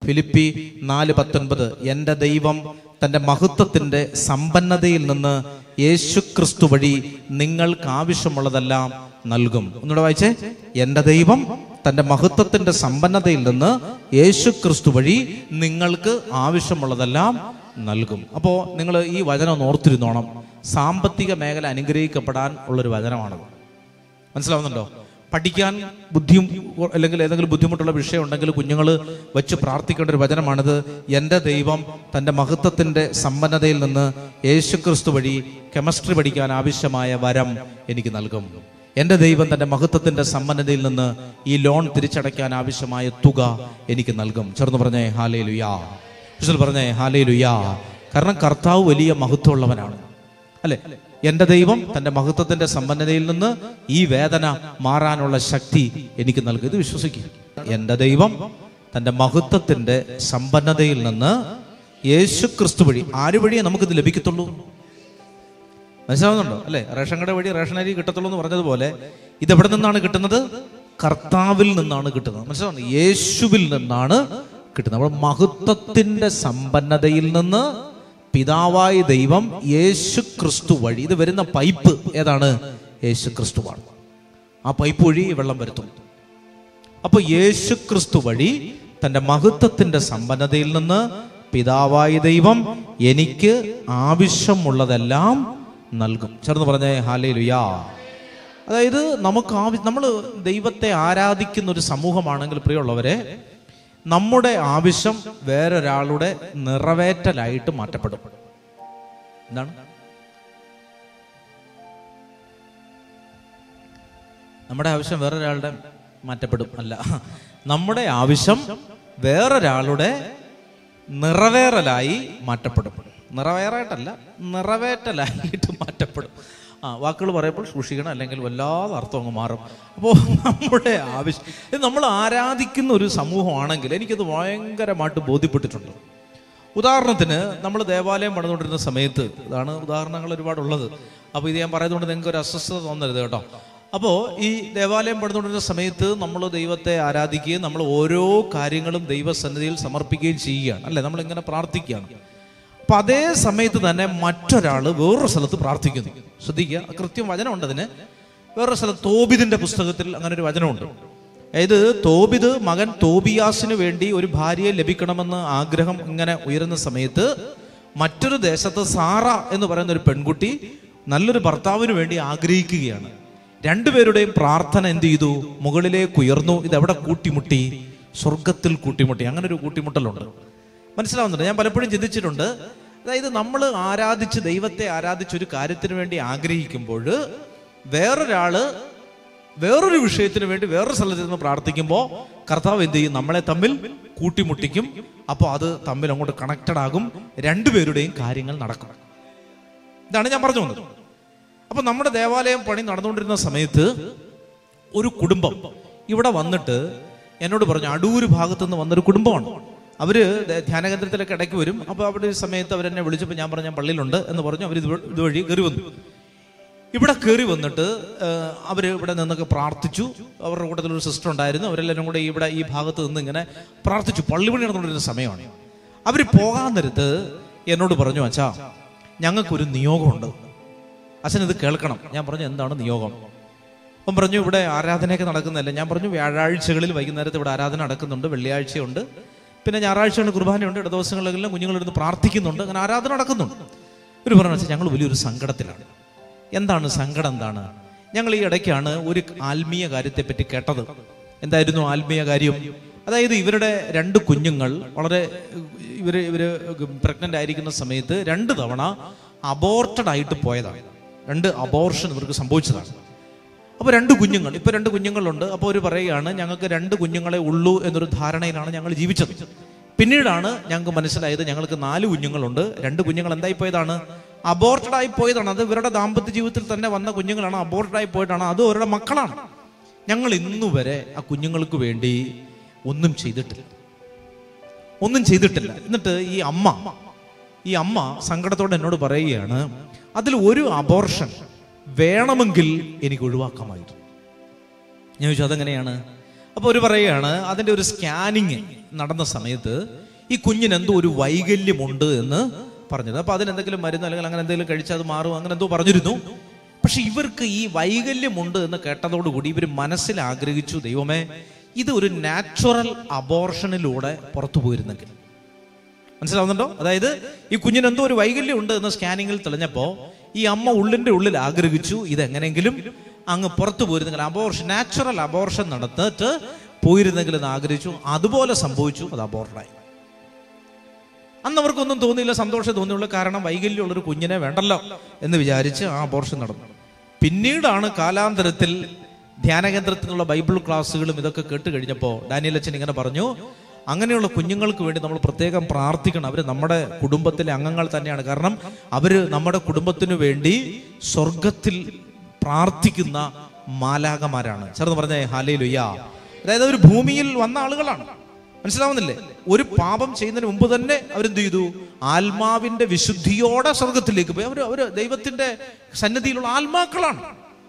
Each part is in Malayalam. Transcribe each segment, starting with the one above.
ഫിലിപ്പി നാല് പത്തൊൻപത് എൻ്റെ ദൈവം തൻ്റെ മഹത്വത്തിൻ്റെ സമ്പന്നതയിൽ നിന്ന് യേശുക്രിസ്തു വഴി നിങ്ങൾക്ക് ആവശ്യമുള്ളതെല്ലാം നൽകും ഒന്നുകൂടെ വായിച്ചേ എൻ്റെ ദൈവം തൻ്റെ മഹത്വത്തിൻ്റെ സമ്പന്നതയിൽ നിന്ന് യേശുക്രിസ്തു വഴി നിങ്ങൾക്ക് ആവശ്യമുള്ളതെല്ലാം നൽകും അപ്പോൾ നിങ്ങൾ ഈ വചനം ഒന്ന് ഓർത്തിരുന്നോണം സാമ്പത്തിക മേഖല അനുഗ്രഹിക്കപ്പെടാൻ ഉള്ളൊരു വചനമാണത് മനസ്സിലാവുന്നുണ്ടോ പഠിക്കാൻ ബുദ്ധിയും അല്ലെങ്കിൽ ഏതെങ്കിലും ബുദ്ധിമുട്ടുള്ള വിഷയം ഉണ്ടെങ്കിൽ കുഞ്ഞുങ്ങൾ വെച്ച് പ്രാർത്ഥിക്കേണ്ട ഒരു വചനമാണിത് എൻ്റെ ദൈവം തൻ്റെ മഹത്വത്തിൻ്റെ സമ്പന്നതയിൽ നിന്ന് യേശുക്രിസ്തു വഴി കെമിസ്ട്രി പഠിക്കാൻ ആവശ്യമായ വരം എനിക്ക് നൽകും എൻ്റെ ദൈവം തൻ്റെ മഹത്വത്തിൻ്റെ സമ്പന്നതയിൽ നിന്ന് ഈ ലോൺ തിരിച്ചടയ്ക്കാൻ ആവശ്യമായ തുക എനിക്ക് നൽകും ചേർന്ന് പറഞ്ഞേ ഹാലേ ലുയാ പറഞ്ഞേ ഹാലേ ലുയാ കാരണം കർത്താവ് വലിയ മഹത്വമുള്ളവനാണ് അല്ലെ എന്റെ ദൈവം തന്റെ മഹത്വത്തിന്റെ സമ്പന്നതയിൽ നിന്ന് ഈ വേദന മാറാനുള്ള ശക്തി എനിക്ക് നൽകും ഇത് വിശ്വസിക്കുക എന്റെ ദൈവം തന്റെ മഹത്വത്തിന്റെ സമ്പന്നതയിൽ നിന്ന് യേശു ക്രിസ്തു വഴി ആര് വഴിയേ നമുക്കിത് ലഭിക്കത്തുള്ളൂ മനസ്സിലാവുന്നുണ്ടോ അല്ലെ റേഷൻ കട വഴി റേഷൻ അരി കിട്ടത്തുള്ളൂ എന്ന് പറഞ്ഞതുപോലെ ഇത് എവിടെ നിന്നാണ് കിട്ടുന്നത് കർത്താവിൽ നിന്നാണ് കിട്ടുന്നത് മനസ്സിലാവുന്നു യേശുവിൽ നിന്നാണ് കിട്ടുന്നത് അപ്പോൾ മഹത്വത്തിന്റെ സമ്പന്നതയിൽ നിന്ന് പിതാവായ ദൈവം യേശു ക്രിസ്തു വഴി ഇത് വരുന്ന പൈപ്പ് ഏതാണ് യേശു ക്രിസ്തുവാണ് ആ പൈപ്പ് വഴി വെള്ളം വരുത്തും അപ്പൊ യേശു ക്രിസ്തു വഴി തന്റെ മഹത്വത്തിന്റെ സമ്പന്നതയിൽ നിന്ന് പിതാവായ ദൈവം എനിക്ക് ആവശ്യമുള്ളതെല്ലാം നൽകും ചേർന്ന് പറഞ്ഞേ ഹാലേ ലുയാ അതായത് നമുക്ക് ആവശ്യം നമ്മൾ ദൈവത്തെ ആരാധിക്കുന്ന ഒരു സമൂഹമാണെങ്കിൽ പ്രിയമുള്ളവരെ നമ്മുടെ ആവശ്യം വേറൊരാളുടെ നിറവേറ്റലായിട്ട് മാറ്റപ്പെടും എന്താണ് നമ്മുടെ ആവശ്യം വേറൊരാളുടെ മാറ്റപ്പെടും അല്ല നമ്മുടെ ആവശ്യം വേറൊരാളുടെ നിറവേറലായി മാറ്റപ്പെടും നിറവേറായിട്ടല്ല നിറവേറ്റലായിട്ട് മാറ്റപ്പെടും ആ വാക്കുകൾ പറയുമ്പോൾ സൂക്ഷിക്കണം അല്ലെങ്കിൽ വല്ലാതെ അർത്ഥം അങ്ങ് മാറും അപ്പോൾ നമ്മുടെ ആവശ്യം ഇത് നമ്മൾ ആരാധിക്കുന്ന ഒരു സമൂഹമാണെങ്കിൽ എനിക്കത് ഭയങ്കരമായിട്ട് ബോധ്യപ്പെട്ടിട്ടുണ്ട് ഉദാഹരണത്തിന് നമ്മൾ ദേവാലയം പണിതുകൊണ്ടിരുന്ന സമയത്ത് ഇതാണ് ഉദാഹരണങ്ങൾ ഒരുപാടുള്ളത് അപ്പോൾ ഇത് ഞാൻ പറയുന്നതുകൊണ്ട് നിങ്ങൾക്ക് ഒരു അസ്വസ്ഥത തോന്നരുത് കേട്ടോ അപ്പോൾ ഈ ദേവാലയം പണിതുകൊണ്ടിരുന്ന സമയത്ത് നമ്മൾ ദൈവത്തെ ആരാധിക്കുകയും നമ്മൾ ഓരോ കാര്യങ്ങളും ദൈവസന്നിധിയിൽ സമർപ്പിക്കുകയും ചെയ്യുകയാണ് അല്ലേ നമ്മളിങ്ങനെ പ്രാർത്ഥിക്കുകയാണ് അപ്പൊ അതേ സമയത്ത് തന്നെ മറ്റൊരാൾ വേറൊരു സ്ഥലത്ത് പ്രാർത്ഥിക്കുന്നു ശ്രദ്ധിക്കുക കൃത്യം വചനമുണ്ട് അതിന് വേറൊരു സ്ഥലത്ത് തോബിദിന്റെ പുസ്തകത്തിൽ അങ്ങനെ ഒരു വചനമുണ്ട് അതായത് തോബിത് മകൻ തോബിയാസിന് വേണ്ടി ഒരു ഭാര്യയെ ലഭിക്കണമെന്ന് ആഗ്രഹം ഇങ്ങനെ ഉയരുന്ന സമയത്ത് മറ്റൊരു ദേശത്ത് സാറ എന്ന് പറയുന്ന ഒരു പെൺകുട്ടി നല്ലൊരു ഭർത്താവിന് വേണ്ടി ആഗ്രഹിക്കുകയാണ് രണ്ടുപേരുടെയും പ്രാർത്ഥന എന്ത് ചെയ്തു മുകളിലേക്ക് ഉയർന്നു ഇത് എവിടെ കൂട്ടിമുട്ടി സ്വർഗത്തിൽ കൂട്ടിമുട്ടി അങ്ങനെ ഒരു കൂട്ടിമുട്ടലുണ്ട് മനസ്സിലാവുന്നുണ്ട് ഞാൻ പലപ്പോഴും ചിന്തിച്ചിട്ടുണ്ട് അതായത് നമ്മൾ ആരാധിച്ച് ദൈവത്തെ ആരാധിച്ച് ഒരു കാര്യത്തിന് വേണ്ടി ആഗ്രഹിക്കുമ്പോൾ വേറൊരാള് വേറൊരു വിഷയത്തിന് വേണ്ടി വേറൊരു സ്ഥലത്ത് നിന്ന് പ്രാർത്ഥിക്കുമ്പോൾ കർത്താവ് എന്ത് ചെയ്യും നമ്മളെ തമ്മിൽ കൂട്ടിമുട്ടിക്കും അപ്പോൾ അത് തമ്മിൽ അങ്ങോട്ട് കണക്റ്റഡ് ആകും രണ്ടുപേരുടെയും കാര്യങ്ങൾ നടക്കും ഇതാണ് ഞാൻ പറഞ്ഞു വന്നത് അപ്പൊ നമ്മുടെ ദേവാലയം പണി നടന്നുകൊണ്ടിരുന്ന സമയത്ത് ഒരു കുടുംബം ഇവിടെ വന്നിട്ട് എന്നോട് പറഞ്ഞു അടൂര് ഭാഗത്തു നിന്ന് വന്നൊരു കുടുംബമാണ് അവര് ദേ- ധ്യാനകേന്ദ്രത്തിലൊക്കെ ഇടയ്ക്ക് വരും അപ്പോൾ അവിടെ ഒരു സമയത്ത് അവരെന്നെ വിളിച്ചപ്പോൾ ഞാൻ പറഞ്ഞു ഞാൻ പള്ളിയിലുണ്ട് എന്ന് പറഞ്ഞു അവർ ഇതുവഴി കയറി വന്നു ഇവിടെ കയറി വന്നിട്ട് ഏഹ്, അവര് ഇവിടെ നിന്നൊക്കെ പ്രാർത്ഥിച്ചു അവരുടെ കൂട്ടത്തിൽ ഒരു സിസ്റ്റർ ഉണ്ടായിരുന്നു അവരെല്ലാവരും കൂടെ ഇവിടെ ഈ ഭാഗത്ത് നിന്ന് ഇങ്ങനെ പ്രാർത്ഥിച്ചു പള്ളിപണി നടന്നുകൊണ്ടിരുന്ന സമയമാണ് അവർ പോകാൻ നേരത്ത് എന്നോട് പറഞ്ഞു അച്ഛാ ഞങ്ങൾക്കൊരു നിയോഗമുണ്ട് അച്ഛൻ ഇത് കേൾക്കണം ഞാൻ പറഞ്ഞു എന്താണ് നിയോഗം അപ്പം പറഞ്ഞു ഇവിടെ ആരാധനയൊക്കെ നടക്കുന്നതല്ല ഞാൻ പറഞ്ഞു വ്യാഴാഴ്ചകളിൽ വൈകുന്നേരത്ത് ഇവിടെ ആരാധന നടക്കുന്നുണ്ട് വെള്ളിയാഴ്ചയുണ്ട് പിന്നെ ഞായറാഴ്ചയാണ് കുർബാനയുണ്ട് ഇട ദിവസങ്ങളിലെല്ലാം കുഞ്ഞുങ്ങളിരുന്ന് പ്രാർത്ഥിക്കുന്നുണ്ട് അങ്ങനെ ആരാധന നടക്കുന്നുണ്ട് ഒരു പറഞ്ഞു "അച്ഛാ, ഞങ്ങൾ വലിയൊരു സങ്കടത്തിലാണ് എന്താണ് സങ്കടം എന്താണ് ഞങ്ങൾ ഈ ഇടയ്ക്കാണ് ഒരു ആത്മീയ കാര്യത്തെപ്പറ്റി കേട്ടത് എന്തായിരുന്നു ആത്മീയ കാര്യം അതായത് ഇവരുടെ രണ്ട് കുഞ്ഞുങ്ങൾ വളരെ ഇവര് ഇവര് പ്രഗ്നന്റ് ആയിരിക്കുന്ന സമയത്ത് രണ്ട് തവണ അബോർട്ടഡ് ആയിട്ട് പോയതാണ് രണ്ട് അബോർഷൻ ഇവർക്ക് സംഭവിച്ചതാണ് അപ്പോൾ രണ്ട് കുഞ്ഞുങ്ങൾ ഇപ്പൊ രണ്ട് കുഞ്ഞുങ്ങളുണ്ട് അപ്പോൾ അവർ പറയുകയാണ് ഞങ്ങൾക്ക് രണ്ട് കുഞ്ഞുങ്ങളെ ഉള്ളൂ എന്നൊരു ധാരണയിലാണ് ഞങ്ങൾ ജീവിച്ചത് പിന്നീടാണ് ഞങ്ങൾക്ക് മനസ്സിലായത് ഞങ്ങൾക്ക് നാല് കുഞ്ഞുങ്ങളുണ്ട് രണ്ട് കുഞ്ഞുങ്ങൾ എന്തായി പോയതാണ് അബോർട്ടഡ് ആയി പോയതാണ് അത് ഇവരുടെ ദാമ്പത്യ ജീവിതത്തിൽ തന്നെ വന്ന കുഞ്ഞുങ്ങളാണ് അബോർട്ടഡ് ആയി പോയിട്ടാണ് അത് അവരുടെ മക്കളാണ് ഞങ്ങൾ ഇന്നു വരെ ആ കുഞ്ഞുങ്ങൾക്ക് വേണ്ടി ഒന്നും ചെയ്തിട്ടില്ല ഒന്നും ചെയ്തിട്ടില്ല എന്നിട്ട് ഈ അമ്മ ഈ അമ്മ സങ്കടത്തോടെ എന്നോട് പറയുകയാണ് അതിൽ ഒരു അബോർഷൻ വേണമെങ്കിൽ എനിക്ക് ഒഴിവാക്കാമായിരുന്നു ഞാൻ ചോദിച്ചു അതെങ്ങനെയാണ് അപ്പോൾ ഒരു പറയുകയാണ് അതിൻ്റെ ഒരു സ്കാനിങ് നടന്ന സമയത്ത് ഈ കുഞ്ഞിന് എന്തോ ഒരു വൈകല്യമുണ്ട് എന്ന് പറഞ്ഞത് അപ്പോൾ അതിനെന്തെങ്കിലും മരുന്ന് അല്ലെങ്കിൽ അങ്ങനെ എന്തെങ്കിലും കഴിച്ചാൽ അത് മാറും അങ്ങനെ എന്തോ പറഞ്ഞിരുന്നു പക്ഷെ ഇവർക്ക് ഈ വൈകല്യമുണ്ട് എന്ന് കേട്ടതോടുകൂടി ഇവർ മനസ്സിൽ ആഗ്രഹിച്ചു ദൈവമേ ഇത് ഒരു നാച്ചുറൽ അബോർഷനിലൂടെ പുറത്തു പോയിരുന്നെങ്കിൽ മനസ്സിലാവുന്നുണ്ടോ അതായത് ഈ കുഞ്ഞിന് എന്തോ ഒരു വൈകല്യം ഉണ്ട് എന്ന് സ്കാനിങ്ങിൽ തെളിഞ്ഞപ്പോ ഈ അമ്മ ഉള്ളിന്റെ ഉള്ളിൽ ആഗ്രഹിച്ചു ഇതെങ്ങനെങ്കിലും അങ്ങ് പുറത്തു പോയിരുന്നെങ്കിൽ അബോർഷൻ നാച്ചുറൽ അബോർഷൻ നടത്തിട്ട് പോയിരുന്നെങ്കിൽ എന്ന് ആഗ്രഹിച്ചു അതുപോലെ സംഭവിച്ചു അത് അബോർഷനായി അന്ന് അവർക്കൊന്നും തോന്നിയില്ല സന്തോഷം തോന്നിയുള്ളൂ കാരണം വൈകല്യമുള്ളൊരു കുഞ്ഞിനെ വേണ്ടല്ലോ എന്ന് വിചാരിച്ച് ആ അബോർഷൻ നടന്നു പിന്നീടാണ് കാലാന്തരത്തിൽ ധ്യാനകേന്ദ്രത്തിലുള്ള ബൈബിൾ ക്ലാസ്സുകളും ഇതൊക്കെ കേട്ട് കഴിഞ്ഞപ്പോൾ ഡാനിയൽ അച്ഛൻ ഇങ്ങനെ പറഞ്ഞു അങ്ങനെയുള്ള കുഞ്ഞുങ്ങൾക്ക് വേണ്ടി നമ്മൾ പ്രത്യേകം പ്രാർത്ഥിക്കണം അവർ നമ്മുടെ കുടുംബത്തിലെ അംഗങ്ങൾ തന്നെയാണ് കാരണം അവർ നമ്മുടെ കുടുംബത്തിനു വേണ്ടി സ്വർഗത്തിൽ പ്രാർത്ഥിക്കുന്ന മാലാകമാരാണ് ചേർന്ന് പറഞ്ഞേ ഹാലേ ലുയ്യ അതായത് അവർ ഭൂമിയിൽ വന്ന ആളുകളാണ് മനസ്സിലാവുന്നില്ലേ ഒരു പാപം ചെയ്യുന്നതിന് മുമ്പ് തന്നെ അവരെന്ത് ചെയ്തു ആത്മാവിന്റെ വിശുദ്ധിയോടെ സ്വർഗത്തിലേക്ക് പോയി അവർ അവർ ദൈവത്തിന്റെ സന്നിധിയിലുള്ള ആത്മാക്കളാണ്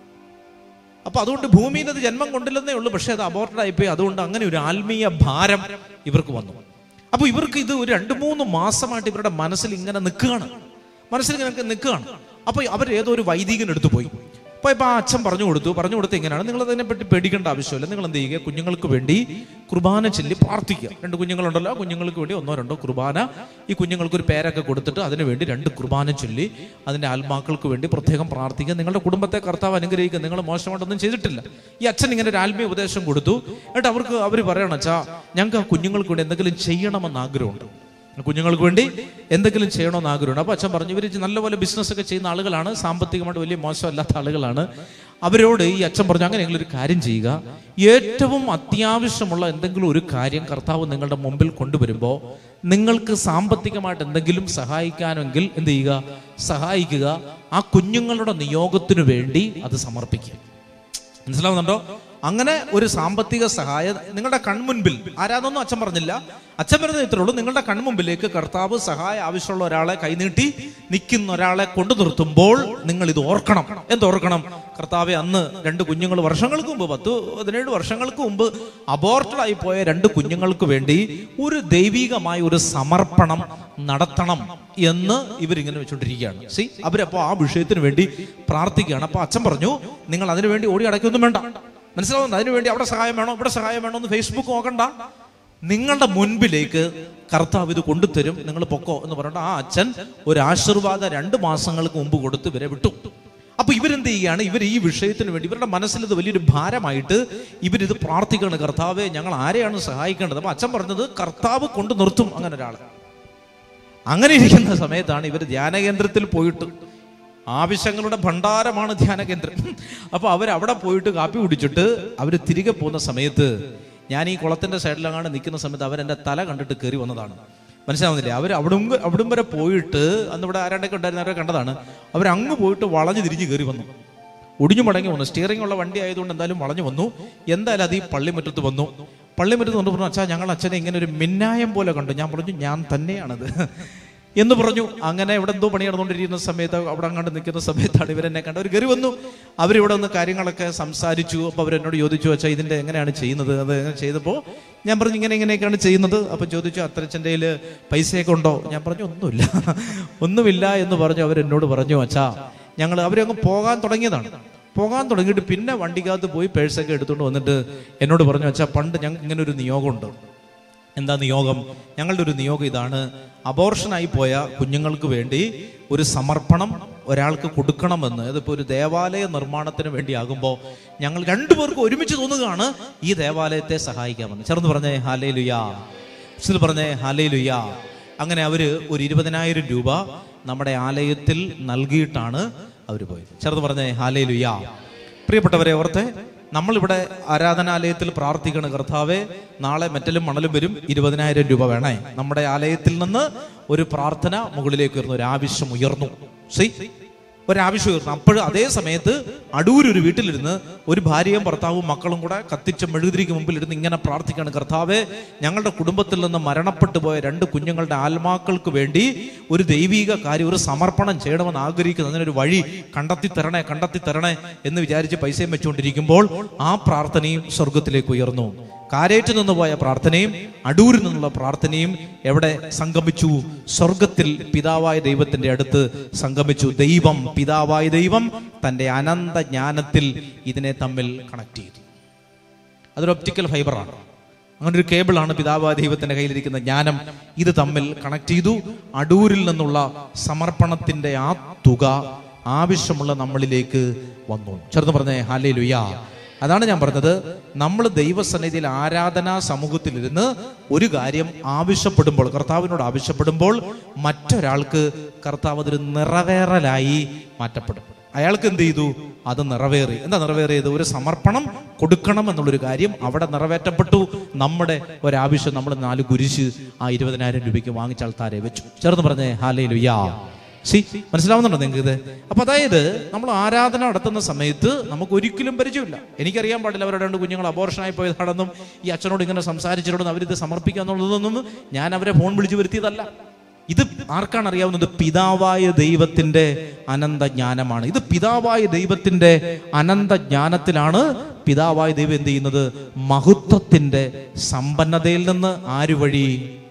അപ്പൊ അതുകൊണ്ട് ഭൂമിയിൽ അത് ജന്മം കൊണ്ടില്ലെന്നേ ഉള്ളൂ പക്ഷെ അത് അബോർട്ടഡ് ആയിപ്പോയി അതുകൊണ്ട് അങ്ങനെ ഒരു ആത്മീയ ഭാരം ഇവർക്ക് വന്നു അപ്പൊ ഇവർക്ക് ഇത് ഒരു രണ്ട് മൂന്ന് മാസമായിട്ട് ഇവരുടെ മനസ്സിൽ ഇങ്ങനെ നിൽക്കുകയാണ് മനസ്സിൽ ഇങ്ങനെ നിൽക്കുകയാണ് അപ്പൊ അവർ ഏതോ ഒരു വൈദികൻ എടുത്തു പോയി അപ്പൊ ഇപ്പൊ ആ അച്ഛൻ പറഞ്ഞു കൊടുത്തു പറഞ്ഞു കൊടുത്ത് ഇങ്ങനെയാണ് നിങ്ങൾ അതിനെ പറ്റി പേടിക്കേണ്ട ആവശ്യമില്ല നിങ്ങൾ എന്ത് ചെയ്യുക കുഞ്ഞുങ്ങൾക്ക് വേണ്ടി കുർബാന ചൊല്ലി പ്രാർത്ഥിക്കുക രണ്ട് കുഞ്ഞുങ്ങളുണ്ടല്ലോ ആ കുഞ്ഞുങ്ങൾക്ക് വേണ്ടി ഒന്നോ രണ്ടോ കുർബാന ഈ കുഞ്ഞുങ്ങൾക്ക് ഒരു പേരൊക്കെ കൊടുത്തിട്ട് അതിനു വേണ്ടി രണ്ട് കുർബാന ചൊല്ലി അതിന്റെ ആത്മാക്കൾക്ക് വേണ്ടി പ്രത്യേകം പ്രാർത്ഥിക്കുക നിങ്ങളുടെ കുടുംബത്തെ കർത്താവ് അനുഗ്രഹിക്കുക നിങ്ങൾ മോശമായിട്ടൊന്നും ചെയ്തിട്ടില്ല ഈ അച്ഛൻ ഇങ്ങനെ ഒരു ആത്മീയ ഉപദേശം കൊടുത്തു എന്നിട്ട് അവർക്ക് അവർ പറയണം അച്ഛാ ഞങ്ങൾക്ക് ആ കുഞ്ഞുങ്ങൾക്ക് വേണ്ടി എന്തെങ്കിലും ചെയ്യണമെന്ന് ആഗ്രഹമുണ്ട് കുഞ്ഞുങ്ങൾക്ക് വേണ്ടി എന്തെങ്കിലും ചെയ്യണമെന്ന് ആഗ്രഹമുണ്ട് അപ്പോൾ അച്ഛൻ പറഞ്ഞു ഇവർ നല്ലപോലെ ബിസിനസ് ഒക്കെ ചെയ്യുന്ന ആളുകളാണ് സാമ്പത്തികമായിട്ട് വലിയ മോശമല്ലാത്ത ആളുകളാണ് അവരോട് ഈ അച്ഛൻ പറഞ്ഞു അങ്ങനെയെങ്കിലും ഒരു കാര്യം ചെയ്യുക ഏറ്റവും അത്യാവശ്യമുള്ള എന്തെങ്കിലും ഒരു കാര്യം കർത്താവ് നിങ്ങളുടെ മുമ്പിൽ കൊണ്ടുവരുമ്പോൾ നിങ്ങൾക്ക് സാമ്പത്തികമായിട്ട് എന്തെങ്കിലും സഹായിക്കാനെങ്കിൽ എന്ത് ചെയ്യുക സഹായിക്കുക ആ കുഞ്ഞുങ്ങളുടെ നിയോഗത്തിനു വേണ്ടി അത് സമർപ്പിക്കുക മനസ്സിലാവുന്നുണ്ടോ അങ്ങനെ ഒരു സാമ്പത്തിക സഹായം നിങ്ങളുടെ കൺമുൻപിൽ ആരാന്നൊന്നും അച്ഛൻ പറഞ്ഞില്ല അച്ഛൻ പറഞ്ഞത് ഇത്രേ ഉള്ളൂ നിങ്ങളുടെ കൺമുമ്പിലേക്ക് കർത്താവ് സഹായം ആവശ്യമുള്ള ഒരാളെ കൈനീട്ടി നിൽക്കുന്ന ഒരാളെ കൊണ്ടു നിർത്തുമ്പോൾ നിങ്ങൾ ഇത് ഓർക്കണം എന്തോർക്കണം കർത്താവെ അന്ന് രണ്ട് കുഞ്ഞുങ്ങൾ വർഷങ്ങൾക്ക് മുമ്പ് പത്ത് പതിനേഴ് വർഷങ്ങൾക്ക് മുമ്പ് അബോർട്ടഡായി പോയ രണ്ട് കുഞ്ഞുങ്ങൾക്ക് വേണ്ടി ഒരു ദൈവികമായ ഒരു സമർപ്പണം നടത്തണം എന്ന് ഇവരിങ്ങനെ വെച്ചോണ്ടിരിക്കുകയാണ് സി അവരപ്പോ ആ വിഷയത്തിന് വേണ്ടി പ്രാർത്ഥിക്കുകയാണ് അപ്പൊ അച്ഛൻ പറഞ്ഞു നിങ്ങൾ അതിനു വേണ്ടി ഓടി അടയ്ക്കൊന്നും വേണ്ട മനസ്സിലാവുന്നു അതിനു വേണ്ടി അവിടെ സഹായം വേണോ ഇവിടെ സഹായം വേണോ എന്ന് ഫേസ്ബുക്ക് നോക്കണ്ട നിങ്ങളുടെ മുൻപിലേക്ക് കർത്താവ് ഇത് കൊണ്ടുതരും നിങ്ങൾ പൊക്കോ എന്ന് പറഞ്ഞിട്ട് ആ അച്ഛൻ ഒരു ആശീർവാദ രണ്ട് മാസങ്ങൾക്ക് മുമ്പ് കൊടുത്ത് ഇവരെ വിട്ടു അപ്പൊ ഇവരെന്ത് ചെയ്യുകയാണ് ഇവർ ഈ വിഷയത്തിന് വേണ്ടി ഇവരുടെ മനസ്സിൽ ഇത് വലിയൊരു ഭാരമായിട്ട് ഇവരിത് പ്രാർത്ഥിക്കുകയാണ് കർത്താവെ ഞങ്ങൾ ആരെയാണ് സഹായിക്കേണ്ടത് അപ്പൊ അച്ഛൻ പറഞ്ഞത് കർത്താവ് കൊണ്ടു നിർത്തും അങ്ങനെ ഒരാളെ അങ്ങനെ ഇരിക്കുന്ന സമയത്താണ് ഇവർ ധ്യാനകേന്ദ്രത്തിൽ പോയിട്ട് ആവശ്യങ്ങളുടെ ഭണ്ഡാരമാണ് ധ്യാനകേന്ദ്രം അപ്പൊ അവർ അവിടെ പോയിട്ട് കാപ്പി കുടിച്ചിട്ട് അവർ തിരികെ പോകുന്ന സമയത്ത് ഞാൻ ഈ കുളത്തിന്റെ സൈഡിലങ്ങാണ്ട് നിൽക്കുന്ന സമയത്ത് അവരെന്റെ തല കണ്ടിട്ട് കയറി വന്നതാണ് മനസ്സിലാവുന്നില്ലേ അവർ അവിടും അവിടം വരെ പോയിട്ട് അന്ന് ഇവിടെ ആരാണ്ടൊക്കെ ഉണ്ടായിരുന്നവരെ കണ്ടതാണ് അവർ അങ്ങ് പോയിട്ട് വളഞ്ഞു തിരിഞ്ഞ് കയറി വന്നു ഒടിഞ്ഞു മടങ്ങി വന്നു സ്റ്റിയറിംഗ് ഉള്ള വണ്ടി ആയതുകൊണ്ട് എന്തായാലും വളഞ്ഞു വന്നു എന്തായാലും അത് ഈ പള്ളിമുറ്റത്ത് വന്നു പള്ളിമുറ്റത്ത് കൊണ്ട് പറഞ്ഞു അച്ഛാ ഞങ്ങൾ അച്ഛനെ ഇങ്ങനെ ഒരു മിന്നായം പോലെ കണ്ടു ഞാൻ പറഞ്ഞു ഞാൻ തന്നെയാണത് എന്ന് പറഞ്ഞു അങ്ങനെ ഇവിടെ എന്തോ പണി നടന്നുകൊണ്ടിരിക്കുന്ന സമയത്ത് അവിടെ അങ്ങോട്ട് നിൽക്കുന്ന സമയത്താണ് ഇവരെന്നെ കണ്ട് അവർ കയറി വന്നു അവരിവിടെ ഒന്ന് കാര്യങ്ങളൊക്കെ സംസാരിച്ചു അപ്പോൾ അവരെന്നോട് ചോദിച്ചു വെച്ചാൽ ഇതിൻ്റെ എങ്ങനെയാണ് ചെയ്യുന്നത് അത് എങ്ങനെ ചെയ്തപ്പോൾ ഞാൻ പറഞ്ഞു ഇങ്ങനെ ഇങ്ങനെയൊക്കെയാണ് ചെയ്യുന്നത് അപ്പോൾ ചോദിച്ചു അത്രച്ചൻ്റെ കയ്യിൽ പൈസയൊക്കെ ഉണ്ടോ ഞാൻ പറഞ്ഞു ഒന്നുമില്ല ഒന്നുമില്ല എന്ന് പറഞ്ഞു അവരെന്നോട് പറഞ്ഞു അച്ഛാ ഞങ്ങൾ അവരങ്ങ് പോകാൻ തുടങ്ങിയതാണ് പോകാൻ തുടങ്ങിയിട്ട് പിന്നെ വണ്ടിക്കകത്ത് പോയി പേഴ്സൊക്കെ എടുത്തുകൊണ്ട് വന്നിട്ട് എന്നോട് പറഞ്ഞു അച്ഛാ പണ്ട് ഞങ്ങൾക്ക് ഇങ്ങനെ ഒരു നിയോഗമുണ്ട് എന്താ നിയോഗം ഞങ്ങളുടെ ഒരു നിയോഗം ഇതാണ് അബോർഷനായി പോയ കുഞ്ഞുങ്ങൾക്ക് വേണ്ടി ഒരു സമർപ്പണം ഒരാൾക്ക് കൊടുക്കണമെന്ന് ഇതിപ്പോൾ ഒരു ദേവാലയ നിർമ്മാണത്തിന് വേണ്ടി ആകുമ്പോൾ ഞങ്ങൾ രണ്ടുപേർക്കും ഒരുമിച്ച് തോന്നുകയാണ് ഈ ദേവാലയത്തെ സഹായിക്കാമെന്ന് ചേർന്ന് പറഞ്ഞേ ഹാലേ ലുയാ പറഞ്ഞേ ഹാലേ ലുയാ അങ്ങനെ അവര് ഒരു ഇരുപതിനായിരം രൂപ നമ്മുടെ ആലയത്തിൽ നൽകിയിട്ടാണ് അവർ പോയത് ചേർന്ന് പറഞ്ഞേ ഹാലേ ലുയാ പ്രിയപ്പെട്ടവരെ ഓർത്തെ നമ്മളിവിടെ ആരാധനാലയത്തിൽ പ്രാർത്ഥിക്കണ കർത്താവെ നാളെ മെറ്റലും മണലും വരും ഇരുപതിനായിരം രൂപ വേണേ നമ്മുടെ ആലയത്തിൽ നിന്ന് ഒരു പ്രാർത്ഥന മുകളിലേക്ക് ഉയർന്നു ഒരു ആവശ്യം ഉയർന്നു സി ഒരാവശ്യം ഉയർന്നു അപ്പോഴും അതേ സമയത്ത് അടൂർ ഒരു വീട്ടിലിരുന്ന് ഒരു ഭാര്യയും ഭർത്താവും മക്കളും കൂടെ കത്തിച്ച മെഴുകുതിരിക്ക് മുമ്പിൽ ഇരുന്ന് ഇങ്ങനെ പ്രാർത്ഥിക്കാണ് കർത്താവെ ഞങ്ങളുടെ കുടുംബത്തിൽ നിന്ന് മരണപ്പെട്ടു പോയ രണ്ട് കുഞ്ഞുങ്ങളുടെ ആത്മാക്കൾക്ക് വേണ്ടി ഒരു ദൈവിക കാര്യം ഒരു സമർപ്പണം ചെയ്യണമെന്ന് ആഗ്രഹിക്കുന്നു അതിനൊരു വഴി കണ്ടെത്തി തരണേ കണ്ടെത്തി തരണേ എന്ന് വിചാരിച്ച് പൈസയും വെച്ചുകൊണ്ടിരിക്കുമ്പോൾ ആ പ്രാർത്ഥനയും സ്വർഗത്തിലേക്ക് ഉയർന്നു കാരേറ്റ് നിന്ന് പോയ പ്രാർത്ഥനയും അടൂരിൽ നിന്നുള്ള പ്രാർത്ഥനയും എവിടെ സംഗമിച്ചു സ്വർഗത്തിൽ പിതാവായ ദൈവത്തിന്റെ അടുത്ത് സംഗമിച്ചു ദൈവം പിതാവായ ദൈവം തന്റെ അനന്ത ജ്ഞാനത്തിൽ ഇതിനെ തമ്മിൽ കണക്ട് ചെയ്തു അതൊരു ഒപ്റ്റിക്കൽ ഫൈബറാണ് അങ്ങനെ ഒരു കേബിളാണ് പിതാവായ ദൈവത്തിന്റെ കയ്യിലിരിക്കുന്ന ജ്ഞാനം ഇത് തമ്മിൽ കണക്ട് ചെയ്തു അടൂരിൽ നിന്നുള്ള സമർപ്പണത്തിന്റെ ആ തുക ആവശ്യമുള്ള നമ്മളിലേക്ക് വന്നു ചേർന്ന് പറഞ്ഞേ ഹാലേ ലുയാ അതാണ് ഞാൻ പറഞ്ഞത് നമ്മൾ ദൈവസന്നിധിയിൽ ആരാധനാ സമൂഹത്തിലിരുന്ന് ഒരു കാര്യം ആവശ്യപ്പെടുമ്പോൾ കർത്താവിനോട് ആവശ്യപ്പെടുമ്പോൾ മറ്റൊരാൾക്ക് കർത്താവ് അതൊരു നിറവേറലായി മാറ്റപ്പെടും അയാൾക്ക് എന്ത് ചെയ്തു അത് നിറവേറി എന്താ നിറവേറിയത് ഒരു സമർപ്പണം കൊടുക്കണം എന്നുള്ളൊരു കാര്യം അവിടെ നിറവേറ്റപ്പെട്ടു നമ്മുടെ ഒരാവശ്യം നമ്മൾ നാല് കുരിശ് ആ ഇരുപതിനായിരം രൂപയ്ക്ക് വാങ്ങിച്ച ആൾക്കാരെ വെച്ചു ചേർന്ന് പറഞ്ഞേ ഹാലേ ലുയാ സി മനസ്സിലാവുന്നുണ്ടോ നിങ്ങൾക്ക് ഇത് അപ്പൊ അതായത് നമ്മൾ ആരാധന നടത്തുന്ന സമയത്ത് നമുക്ക് ഒരിക്കലും പരിചയമില്ല എനിക്കറിയാൻ പാടില്ല അവരുടെ രണ്ട് കുഞ്ഞുങ്ങൾ അബോർഷനായി പോയതാണെന്നും ഈ അച്ഛനോട് ഇങ്ങനെ സംസാരിച്ചിട്ടുണ്ടെന്നും അവരിത് സമർപ്പിക്കുക എന്നുള്ളതൊന്നും ഞാൻ അവരെ ഫോൺ വിളിച്ചു വരുത്തിയതല്ല ഇത് ആർക്കാണ് അറിയാവുന്നത് പിതാവായ ദൈവത്തിന്റെ അനന്ത ജ്ഞാനമാണ് ഇത് പിതാവായ ദൈവത്തിന്റെ അനന്ത ജ്ഞാനത്തിലാണ് പിതാവായ ദൈവം എന്ത് ചെയ്യുന്നത് മഹത്വത്തിന്റെ സമ്പന്നതയിൽ നിന്ന് ആര് വഴി